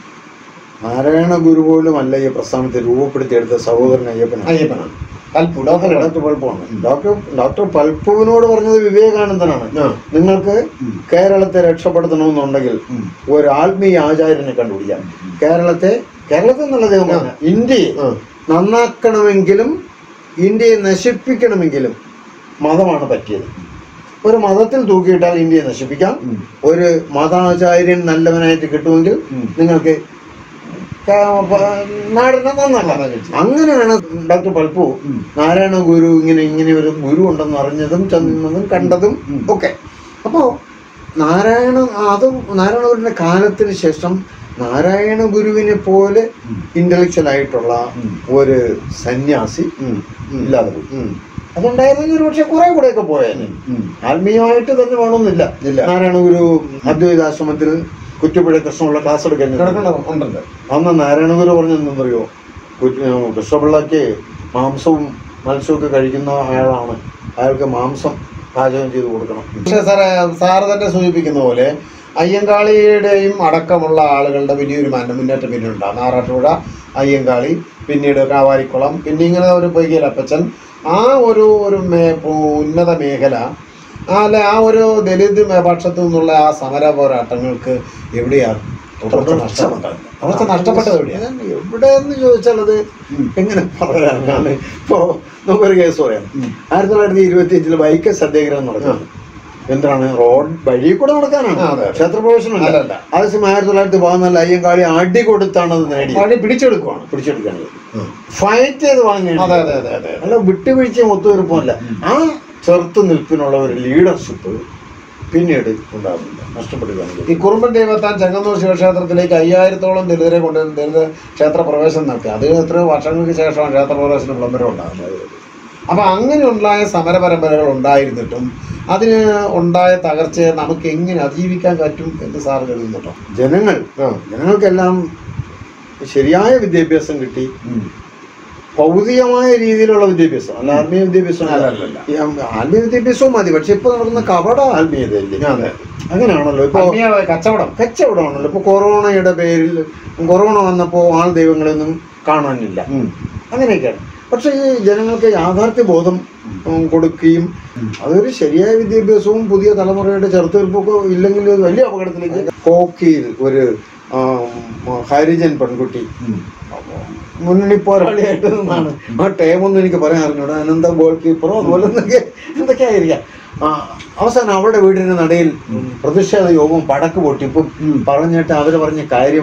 Speaker 2: നാരായണ ഗുരു പോലും അല്ല ഈ പ്രസ്ഥാനത്തെ രൂപപ്പെടുത്തിയെടുത്ത സഹോദരൻ അയ്യപ്പനാണ്
Speaker 1: അയ്യപ്പനാണ് കൽപ്പു ഡോക്ടർ
Speaker 2: ഡോക്ടർ പൽപ്പുവാണ് ഡോക്ടർ ഡോക്ടർ പൽപ്പുവിനോട് പറഞ്ഞത് വിവേകാനന്ദനാണ്
Speaker 1: ആ.
Speaker 2: നിങ്ങൾക്ക്
Speaker 1: ഉം.
Speaker 2: കേരളത്തെ രക്ഷപ്പെടുത്തണമെന്നുണ്ടെങ്കിൽ
Speaker 1: ഉം.
Speaker 2: ഒരു ആത്മീയ ആചാര്യനെ കണ്ടുപിടിക്കാം കേരളത്തെ കേരളത്തിൽ എന്നുള്ള ദൈവം പറഞ്ഞ ഇന്ത്യയെ
Speaker 1: ആ.
Speaker 2: നന്നാക്കണമെങ്കിലും ഇന്ത്യയെ നശിപ്പിക്കണമെങ്കിലും മതമാണ് പറ്റിയത് ഒരു മതത്തിൽ തൂക്കിയിട്ടാൽ ഇന്ത്യയെ നശിപ്പിക്കാം
Speaker 1: ഉം.
Speaker 2: ഒരു മതാചാര്യൻ നല്ലവനായിട്ട് കിട്ടുമെങ്കിൽ
Speaker 1: ഉം.
Speaker 2: നിങ്ങൾക്ക് ക- പ- നാടിനെ നന്നാക്കാം അങ്ങനെയാണ് ഡോക്ടർ പൽപ്പു
Speaker 1: ഉം.
Speaker 2: നാരായണ ഗുരു ഇങ്ങനെ ഇങ്ങനെ ഒരു ഗുരു ഉണ്ടെന്ന് അറിഞ്ഞതും ചെന്നതും കണ്ടതും
Speaker 1: ഉം.
Speaker 2: ഒക്കെ അപ്പോൾ നാരായണ അതും നാരായണ ഗുരുവിന്റെ കാലത്തിന് ശേഷം നാരായണ ഗുരുവിനെ പോലെ
Speaker 1: ഉം.
Speaker 2: ഇന്റലക്ച്വൽ ആയിട്ടുള്ള
Speaker 1: ഉം.
Speaker 2: ഒരു സന്യാസി
Speaker 1: ഉം. ഉം.
Speaker 2: ഇല്ലാതെ പോയി
Speaker 1: ഉം.
Speaker 2: അതുണ്ടായിരുന്നെങ്കിൽ ഒരു പക്ഷെ കുറെ കൂടെയൊക്കെ പോയേനെ
Speaker 1: ഉം.
Speaker 2: ആത്മീയമായിട്ട് തന്നെ വേണമെന്നില്ല
Speaker 1: ഇല്ല.
Speaker 2: നാരായണ ഗുരു അദ്വൈതാശ്രമത്തിൽ കുറ്റുപുഴ കൃഷ്ണപിള്ള ക്ലാസ് എടുക്കാൻ
Speaker 1: കിടക്കണ്ട ഉണ്ടുണ്ട്
Speaker 2: അന്ന് നാരായണ ഗുരു പറഞ്ഞെന്നറിയോ കൃഷ്ണപിള്ളക്ക് മാംസവും മത്സ്യവും കഴിക്കുന്ന അയാളാണ് അയാൾക്ക് മാംസം പാചകം ചെയ്ത് കൊടുക്കണം
Speaker 1: പക്ഷേ സാറേ സാറ് തന്നെ സൂചിപ്പിക്കുന്ന പോലെ അയ്യങ്കാളിയുടെയും അടക്കമുള്ള ആളുകളുടെ വലിയൊരു മന്ന മുന്നേറ്റം പിന്നീടുണ്ടാകും നാറാട്ടുപുഴ അയ്യങ്കാളി പിന്നീട് കാവാരിക്കുളം പിന്നെ ഇങ്ങനെ ഒരു പൊയ്കയിലപ്പച്ചൻ ആ ഒരു ഒരു മേ ഉന്നത മേഖല ആ അല്ലെ ആ ഒരു ദലിത് മേ- പക്ഷത്തു നിന്നുള്ള ആ സമര പോരാട്ടങ്ങൾക്ക് എവിടെയാണ് തുടർച്ച നഷ്ടപ്പെട്ടത് തുടർച്ച നഷ്ടപ്പെട്ടത് എവിടെയാണ്
Speaker 2: ഞാൻ എവിടെയെന്ന് ചോദിച്ചാൽ അത് എങ്ങനെ പറയാനാണ് ഇപ്പോ നമുക്കൊരു കേസ് പറയാം
Speaker 1: ഉം.
Speaker 2: ആയിരത്തി തൊള്ളായിരത്തി ഇരുപത്തി അഞ്ചില് വൈക്കം സത്യാഗ്രഹം നടക്കുന്നു എന്താണ് റോഡ് വഴി കൂടെ നടക്കാനാണ്
Speaker 1: ആ, അതെ, അതെ.
Speaker 2: ക്ഷേത്രപ്രവേശനമല്ല
Speaker 1: അല്ലല്ല.
Speaker 2: അതേസമയം ആയിരത്തി തൊള്ളായിരത്തി പതിനാല് അയ്യങ്കാളി അടി കൊടുത്താണ് അത് നേടി
Speaker 1: പണി പിടിച്ചെടുക്കുവാണ്
Speaker 2: പിടിച്ചെടുക്കാനത് ഫൈറ്റ് ചെയ്ത് വാങ്ങി
Speaker 1: അതെ അതെ അതെ അതെ
Speaker 2: അല്ല വിട്ടുവീഴ്ചയും ഒത്തുതീർപ്പമല്ല ആ ചെറുത്ത് നിൽപ്പിനുള്ള ഒരു ലീഡർഷിപ്പ് പിന്നീട് ഉണ്ടാകുന്നില്ല നഷ്ടപ്പെടുകയാണ്
Speaker 1: ഈ കുറുമ്പൻ ദൈവത്താൻ ചെങ്ങന്നൂർ ശിവക്ഷേത്രത്തിലേക്ക് അയ്യായിരത്തോളം ദലിതരെ കൊണ്ട് ദലിത ക്ഷേത്ര പ്രവേശനം നടത്തി അത് എത്രയോ വർഷങ്ങൾക്ക് ശേഷമാണ് ക്ഷേത്ര പ്രവേശന വിളംബരം ഉണ്ടാകുന്നത് അപ്പൊ അങ്ങനെ ഉണ്ടായ സമര പരമ്പരകൾ ഉണ്ടായിരുന്നിട്ടും അതിന് ഉണ്ടായ തകർച്ചയെ നമുക്ക് എങ്ങനെ അതിജീവിക്കാൻ പറ്റും എന്ന് സാർ കരുതുന്നുണ്ടോ
Speaker 2: ജനങ്ങൾ ജനങ്ങൾക്കെല്ലാം ശരിയായ വിദ്യാഭ്യാസം കിട്ടി ഭൗതികമായ രീതിയിലുള്ള വിദ്യാഭ്യാസം അല്ല ആത്മീയ വിദ്യാഭ്യാസം അല്ല.
Speaker 1: അല്ലല്ല.
Speaker 2: ഈ ആത്മീയ വിദ്യാഭ്യാസവും മതി പക്ഷെ ഇപ്പൊ നടക്കുന്ന കപട ആത്മീയതയല്ലേ
Speaker 1: അതെ.
Speaker 2: അങ്ങനെയാണല്ലോ ഇപ്പൊ
Speaker 1: ആത്മീയ കച്ചവടം
Speaker 2: കച്ചവടമാണല്ലോ ഇപ്പൊ കൊറോണയുടെ പേരിൽ കൊറോണ വന്നപ്പോൾ ആൾ ദൈവങ്ങളൊന്നും കാണാനില്ല അങ്ങനെയൊക്കെയാണ് പക്ഷെ ഈ ജനങ്ങൾക്ക് യാഥാർത്ഥ്യ ബോധം ഉം, കൊടുക്കുകയും അതൊരു ശരിയായ വിദ്യാഭ്യാസവും പുതിയ തലമുറയുടെ ചെറുത്തുനിൽപ്പൊക്കെ ഇല്ലെങ്കിൽ ഒരു വലിയ അപകടത്തിലേക്ക് കോക്കിയിൽ ഒരു ആ, ഉം, ഹരിജൻ പെൺകുട്ടി മുന്നണി പോരാളിയായിട്ട് നിന്നാണ് ആ ടേമൊന്നും എനിക്ക് പറയാൻ അറിഞ്ഞൂടാ അനന്ത ഗോൾ കീപ്പറോ അതുപോലെ എന്തൊക്കെ എന്തൊക്കെയായിരിക്കാം ആ, അവസാനം അവരുടെ വീടിന് നടയിൽ പ്രതിഷേധ യോഗവും പടക്ക് പൊട്ടിപ്പും
Speaker 1: ഉം.
Speaker 2: പറഞ്ഞിട്ട് അവര് പറഞ്ഞ കാര്യം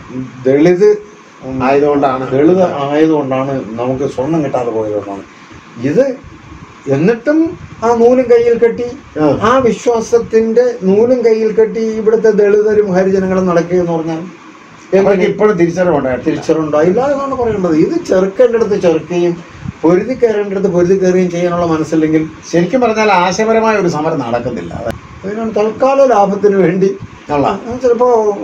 Speaker 2: ദളിത് ഉം,
Speaker 1: ആയതുകൊണ്ടാണ്
Speaker 2: ദളിത് ആയതുകൊണ്ടാണ് നമുക്ക് സ്വർണം കിട്ടാതെ പോയതുകൊണ്ടാണ് ഇത് എന്നിട്ടും ആ നൂലും കയ്യിൽ കെട്ടി
Speaker 1: ആ.
Speaker 2: ആ വിശ്വാസത്തിന്റെ നൂലും കയ്യിൽ കെട്ടി ഇവിടുത്തെ ദളിതരും ഹരിജനങ്ങളും നടക്കുക എന്ന് പറഞ്ഞാൽ
Speaker 1: അവർക്ക് ഇപ്പോഴും തിരിച്ചറിവുണ്ടായിട്ടില്ല
Speaker 2: തിരിച്ചറിവുണ്ടായില്ല എന്നാണ് പറയേണ്ടത് ഇത് ചെറുക്കേണ്ട അടുത്ത് ചെറുക്കുകയും പൊരുതി കയറേണ്ട അടുത്ത് പൊരുതി കയറുകയും ചെയ്യാനുള്ള മനസ്സില്ലെങ്കിൽ
Speaker 1: ശരിക്കും പറഞ്ഞാൽ ആശയപരമായ ഒരു സമരം നടക്കുന്നില്ല
Speaker 2: അതിനാണ് തൽക്കാല ലാഭത്തിന് വേണ്ടി
Speaker 1: ഉള്ള
Speaker 2: ആ, ചിലപ്പോ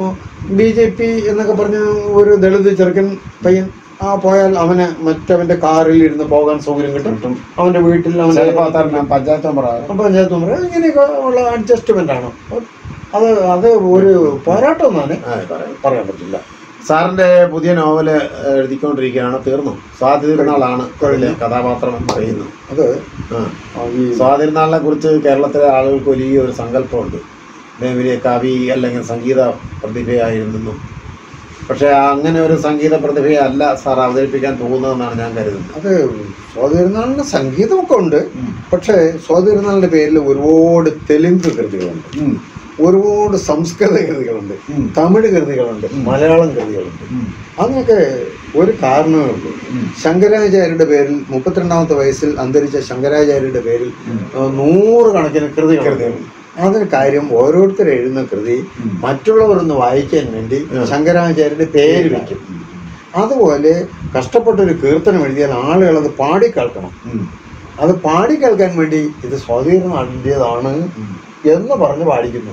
Speaker 2: ബി ജെ പി എന്നൊക്കെ പറഞ്ഞ ഒരു ദളിത് ചെറുക്കൻ പയ്യൻ ആ പോയാൽ അവന് മറ്റവന്റെ കാറിൽ ഇരുന്ന് പോകാൻ സൗകര്യം കിട്ടും അവന്റെ വീട്ടിൽ അവന്റെ
Speaker 1: ചിലപ്പോ അത്തരം പഞ്ചായത്ത് മെമ്പറാകും
Speaker 2: പഞ്ചായത്ത് മെമ്പർ ഇങ്ങനെയൊക്കെ ഉള്ള അഡ്ജസ്റ്റ്മെന്റ് ആണ് അത് അത് ഒരു പോരാട്ടം എന്നാണ് പറയാൻ പറ്റില്ല
Speaker 1: സാറിന്റെ പുതിയ നോവല് എഴുതിക്കൊണ്ടിരിക്കുകയാണ് തീർന്നു സ്വാതിരുന്നാളാണ് അതിലെ കഥാപാത്രം എന്ന് പറയുന്നത്
Speaker 2: അത്
Speaker 1: ആ.
Speaker 2: ആ ഈ
Speaker 1: സ്വാതിരുന്നാളിനെ കുറിച്ച് കേരളത്തിലെ ആളുകൾക്ക് വലിയ ഒരു സങ്കല്പമുണ്ട് അദ്ദേഹം വലിയ കവി അല്ലെങ്കിൽ സംഗീത പ്രതിഭയായിരുന്നെന്നും പക്ഷെ അങ്ങനെ ഒരു സംഗീത പ്രതിഭയല്ല സാർ അവതരിപ്പിക്കാൻ തോന്നുന്നതെന്നാണ് ഞാൻ കരുതുന്നത്
Speaker 2: അത് സ്വാതിരുന്നാളിന് സംഗീതമൊക്കെ ഉണ്ട് പക്ഷേ സ്വാതിരുന്നാളിന്റെ പേരിൽ ഒരുപാട് തെലുങ്ക് കൃതികളുണ്ട്
Speaker 1: ഉം.
Speaker 2: ഒരുപാട് സംസ്കൃത കൃതികളുണ്ട്
Speaker 1: ഉം.
Speaker 2: തമിഴ് കൃതികളുണ്ട്
Speaker 1: ഉം.
Speaker 2: മലയാളം കൃതികളുണ്ട്
Speaker 1: ഉം.
Speaker 2: അതിനൊക്കെ ഒരു കാരണമേ ഉള്ളൂ
Speaker 1: ഉം.
Speaker 2: ശങ്കരാചാര്യരുടെ പേരിൽ മുപ്പത്തിരണ്ടാമത്തെ വയസ്സിൽ അന്തരിച്ച ശങ്കരാചാര്യരുടെ പേരിൽ
Speaker 1: ഉം.
Speaker 2: ആ, നൂറുകണക്കിന് കൃതികളുണ്ട്
Speaker 1: കൃതികളുണ്ട്.
Speaker 2: അതിന് കാര്യം ഓരോരുത്തർ എഴുതുന്ന കൃതി
Speaker 1: ഉം.
Speaker 2: മറ്റുള്ളവരൊന്ന് വായിക്കാൻ വേണ്ടി
Speaker 1: ഉം.
Speaker 2: ശങ്കരാചാര്യരുടെ പേര് വയ്ക്കും അതുപോലെ കഷ്ടപ്പെട്ടൊരു കീർത്തനം എഴുതിയാൽ ആളുകൾ അത് പാടി കേൾക്കണം
Speaker 1: ഉം.
Speaker 2: അത് പാടി കേൾക്കാൻ വേണ്ടി ഇത് സ്വാധീനത്തിൻ്റെതാണ്
Speaker 1: ഉം.
Speaker 2: എന്ന് പറഞ്ഞ് പാടിക്കുന്നു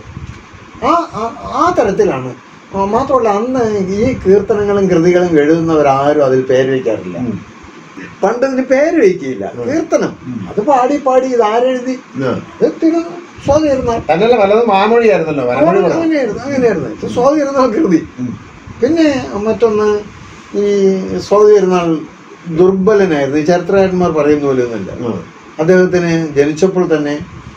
Speaker 2: ആ ആ- ആ തരത്തിലാണ് ആ, മാത്രമല്ല അന്ന് ഈ കീർത്തനങ്ങളും കൃതികളും എഴുതുന്നവരാരും അതിൽ പേര് വയ്ക്കാറില്ല
Speaker 1: ഉം.
Speaker 2: പണ്ട് ഇതിന് പേര് വയ്ക്കില്ല കീർത്തനം
Speaker 1: ഉം.
Speaker 2: അത് പാടി പാടി ഇത് ആരെഴുതി
Speaker 1: ആ.
Speaker 2: ഇത് തിരു സ്വാതിരുന്നാൾ
Speaker 1: തന്നെയല്ല പലതും വാമൊഴിയായിരുന്നല്ലോ വരമൊഴി കൂടെ.
Speaker 2: അങ്ങനെയായിരുന്നു അങ്ങനെയായിരുന്നു ഇത് സ്വാതിരുന്നാൾ കൃതി
Speaker 1: ഉം.
Speaker 2: പിന്നെ മറ്റൊന്ന് ഈ സ്വാതിരുന്നാൾ ദുർബലനായിരുന്നു ഈ ചരിത്രകാരന്മാർ പറയുന്ന പോലെ ഒന്നുമില്ല
Speaker 1: ഉം.
Speaker 2: അദ്ദേഹത്തിന് ജനിച്ചപ്പോൾ തന്നെ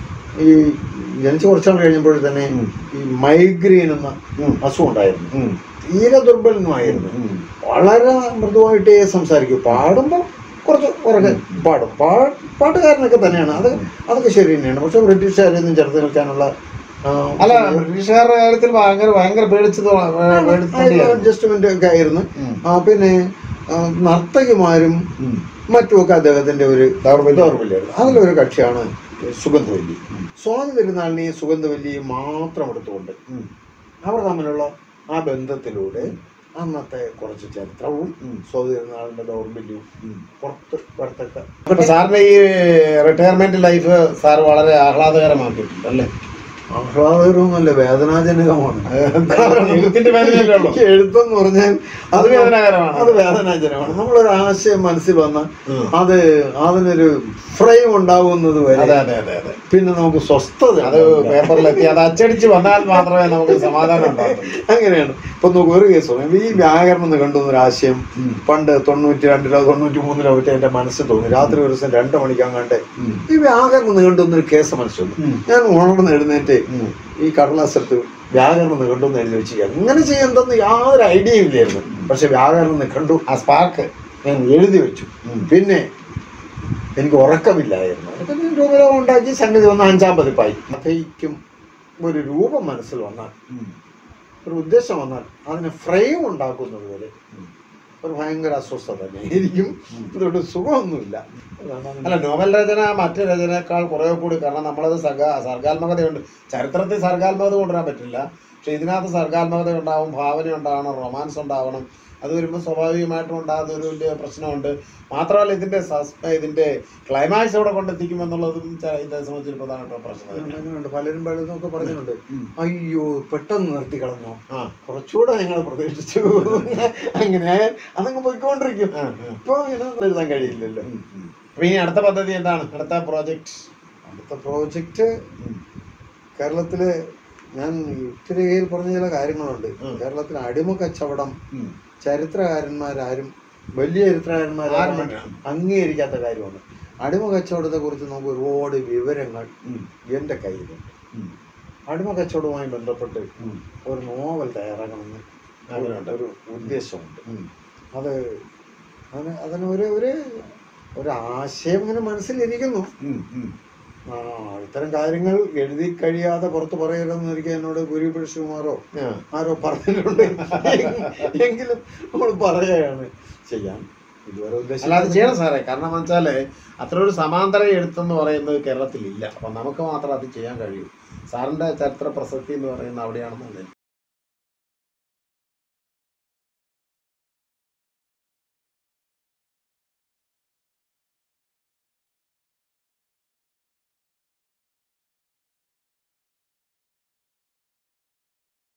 Speaker 2: ഈ ജനിച്ച കുറച്ചാൾ കഴിഞ്ഞപ്പോൾ തന്നെ
Speaker 1: ഉം.
Speaker 2: ഈ മൈഗ്രെയിൻ എന്ന
Speaker 1: ഉം.
Speaker 2: അസുഖം ഉണ്ടായിരുന്നു
Speaker 1: ഉം.
Speaker 2: തീരെ ദുർബലനുമായിരുന്നു
Speaker 1: ഉം.
Speaker 2: വളരെ മൃദുവായിട്ടേ സംസാരിക്കൂ പാടുമ്പോൾ കുറച്ച് ഉറക്കെ പാടും പാ പാട്ടുകാരനൊക്കെ തന്നെയാണ് അത് അതൊക്കെ ശരി തന്നെയാണ് പക്ഷെ ബ്രിട്ടീഷുകാരെയൊന്നും ചേർത്ത് നിൽക്കാനുള്ള ആ,
Speaker 1: അല്ല ബ്രിട്ടീഷുകാരുടെ കാര്യത്തിൽ ഭയങ്കര ഭയങ്കര പേടിച്ചത് പേടിച്ചേണ്ടിയായിരുന്നു.
Speaker 2: അഡ്ജസ്റ്റ്മെന്റ് ഒക്കെ ആയിരുന്നു
Speaker 1: ഉം.
Speaker 2: ആ, പിന്നെ ആ, നർത്തകിമാരും
Speaker 1: ഉം.
Speaker 2: മറ്റുമൊക്കെ അദ്ദേഹത്തിന്റെ ഒരു
Speaker 1: ദൗർബല്യം.
Speaker 2: ദൗർബല്യമായിരുന്നു അതിലൊരു കക്ഷിയാണ് സുഗന്ധവല്ലി സ്വാതി തിരുനാളിനെയും സുഗന്ധവല്ലിയും മാത്രം എടുത്തുകൊണ്ട്
Speaker 1: ഉം.
Speaker 2: അവർ തമ്മിലുള്ള ആ ബന്ധത്തിലൂടെ അന്നത്തെ കുറച്ച് ചരിത്രവും
Speaker 1: ഉം.
Speaker 2: സ്വാതി തിരുനാളിന്റെ ദൗർബല്യവും
Speaker 1: ഉം.
Speaker 2: പുറത്ത് വരത്തക്ക
Speaker 1: അപ്പൊ സാറിന്റെ ഈ റിട്ടയർമെന്റ് ലൈഫ് സാർ വളരെ ആഹ്ലാദകരമാക്കിയിട്ടുണ്ട് അല്ലേ
Speaker 2: ആഹ്ലാദകരവുമല്ല വേദനാജനകമാണ്
Speaker 1: എഴുത്തിന്റെ വേദനയല്ലേ ഉള്ളൂ
Speaker 2: ഈ എഴുത്തെന്ന് പറഞ്ഞാൽ
Speaker 1: അത് വേദനാകരമാണ്.
Speaker 2: അത് വേദനാജനകമാണ് നമ്മളൊരു ആശയം മനസ്സിൽ വന്ന
Speaker 1: ഉം.
Speaker 2: അത് അതിനൊരു ഫ്രെയിം ഉണ്ടാവുന്നത് വരെ
Speaker 1: അതെ അതെ അതെ അതെ
Speaker 2: പിന്നെ നമുക്ക് സ്വസ്ഥത
Speaker 1: അത് പേപ്പറിലെത്തി അത് അച്ചടിച്ച് വന്നാൽ മാത്രമേ നമുക്ക് സമാധാനം ഉണ്ടാകത്തുള്ളൂ
Speaker 2: അങ്ങനെയാണ് ഇപ്പൊ നോക്കൂ ഒരു കേസ് പറയാം ഈ വ്യാകരണം എന്ന് കണ്ടുവന്ന ഒരു ആശയം
Speaker 1: ഉം.
Speaker 2: പണ്ട് തൊണ്ണൂറ്റി രണ്ടിലോ തൊണ്ണൂറ്റി മൂന്നിലോ മറ്റേ എന്റെ മനസ്സിൽ തോന്നി രാത്രി ഒരു ദിവസം രണ്ട് മണിക്കാങ്ങാണ്ട്
Speaker 1: ഉം.
Speaker 2: ഈ വ്യാകരണം നീണ്ടുന്ന ഒരു കേസ് മനസ്സിൽ വന്നു
Speaker 1: ഉം.
Speaker 2: ഞാൻ ഉണർന്ന് എഴുന്നേറ്റ്
Speaker 1: ഉം.
Speaker 2: ഈ കടലാസെടുത്ത് വ്യാകരണം നിഘണ്ടു എഴുതി വെച്ച് എങ്ങനെ ചെയ്യണ്ടെന്ന് യാതൊരു ഐഡിയയും ഇല്ലായിരുന്നു പക്ഷെ വ്യാകരണം നിഘണ്ടു
Speaker 1: ആ സ്പാർക്ക്
Speaker 2: ഞാൻ എഴുതി വെച്ചു
Speaker 1: ഉം.
Speaker 2: പിന്നെ എനിക്ക് ഉറക്കമില്ലായിരുന്നു അതൊക്കെ രൂപം ഉണ്ടാക്കി സംഗതി ഒന്ന് അഞ്ചാം പതിപ്പായി കഥയ്ക്കും ഒരു രൂപം മനസ്സിൽ വന്നാൽ ഒരു ഉദ്ദേശം വന്നാൽ അതിന് ഫ്രെയിം ഉണ്ടാക്കുന്നത് വരെ ഒരു ഭയങ്കര അസ്വസ്ഥത തന്നെ എനിക്കും ഇതുകൊണ്ട് സുഖമൊന്നുമില്ല അതാണ് അതിന്
Speaker 1: അല്ല നോവൽ രചന മറ്റ് രചനയേക്കാൾ കുറേ കൂടി കാരണം നമ്മളത് സർഗ സർഗാത്മകതയുണ്ട് ചരിത്രത്തിൽ സർഗാത്മകത കൊണ്ടുവരാൻ പറ്റില്ല പക്ഷെ ഇതിനകത്ത് സർഗാത്മകത ഉണ്ടാവും ഭാവന ഉണ്ടാവണം റൊമാൻസ് ഉണ്ടാവണം അത് വരുമ്പോൾ സ്വാഭാവികമായിട്ടും ഉണ്ടാകുന്ന ഒരു വലിയ പ്രശ്നമുണ്ട് മാത്രമല്ല ഇതിന്റെ സസ് ഇതിന്റെ ക്ലൈമാക്സ് എവിടെ കൊണ്ടെത്തിക്കുമെന്നുള്ളതും ച- ഇതിനെ സംബന്ധിച്ചൊരു പ്രധാനപ്പെട്ട പ്രശ്നം തന്നെയാണ്.
Speaker 2: അങ്ങനെയുണ്ട് പലരും പലരും ഒക്കെ പറഞ്ഞിട്ടുണ്ട്
Speaker 1: ഉം.
Speaker 2: അയ്യോ പെട്ടെന്ന് നിർത്തി കളഞ്ഞോ
Speaker 1: ആ
Speaker 2: കുറച്ചുകൂടെ നിങ്ങൾ പ്രതീക്ഷിച്ചു അങ്ങനെ അതങ്ങ് പോയിക്കൊണ്ടിരിക്കും
Speaker 1: ആ, ആ.
Speaker 2: ഇപ്പൊ ഇങ്ങനെ എഴുതാൻ കഴിയില്ലല്ലോ
Speaker 1: ഉം, ഉം. അപ്പൊ ഇനി അടുത്ത പദ്ധതി എന്താണ് അടുത്ത പ്രോജക്ട്
Speaker 2: അടുത്ത പ്രോജക്റ്റ് കേരളത്തില് ഞാൻ ഉത്തരേഖയിൽ പറഞ്ഞ ചില കാര്യങ്ങളുണ്ട്
Speaker 1: ഉം.
Speaker 2: കേരളത്തിൽ അടിമ കച്ചവടം ചരിത്രകാരന്മാരാരും വലിയ
Speaker 1: ആരും
Speaker 2: ചരിത്രകാരന്മാരും
Speaker 1: വേണ്ട.
Speaker 2: അംഗീകരിക്കാത്ത കാര്യമാണ് അടിമ കച്ചവടത്തെ കുറിച്ച് നമുക്ക് ഒരുപാട് വിവരങ്ങൾ എൻ്റെ കയ്യിലുണ്ട് അടിമ കച്ചവടവുമായി ബന്ധപ്പെട്ട് ഒരു നോവൽ തയ്യാറാക്കണമെന്ന്
Speaker 1: ആഗ്രഹമുണ്ട്.
Speaker 2: ഒരു ഉദ്ദേശമുണ്ട് അത് അതിന് അതിന് ഒരു ഒരു ഒരു ആശയം ഇങ്ങനെ മനസ്സിലിരിക്കുന്നു ആ ഇത്തരം കാര്യങ്ങൾ എഴുതി കഴിയാതെ പുറത്ത് പറയരുതെന്ന് ഒരിക്കൽ എന്നോട് ഗുരുപുരുഷ കുമാറോ ആരോ പറഞ്ഞിട്ടുണ്ട് എങ്കിലും നമ്മൾ പറയുകയാണ് ചെയ്യാൻ ഇതുവരെ
Speaker 1: അല്ലാതെ ചെയ്യണം
Speaker 2: ഉദ്ദേശിച്ചത്
Speaker 1: സാറേ കാരണം എന്ന് വെച്ചാല് അത്ര ഒരു സമാന്തര എഴുത്തെന്ന് പറയുന്നത് കേരളത്തിൽ ഇല്ല അപ്പൊ നമുക്ക് മാത്രം അത് ചെയ്യാൻ കഴിയും സാറിന്റെ ചരിത്ര പ്രസക്തി എന്ന് പറയുന്നത് അവിടെയാണെന്നാണ്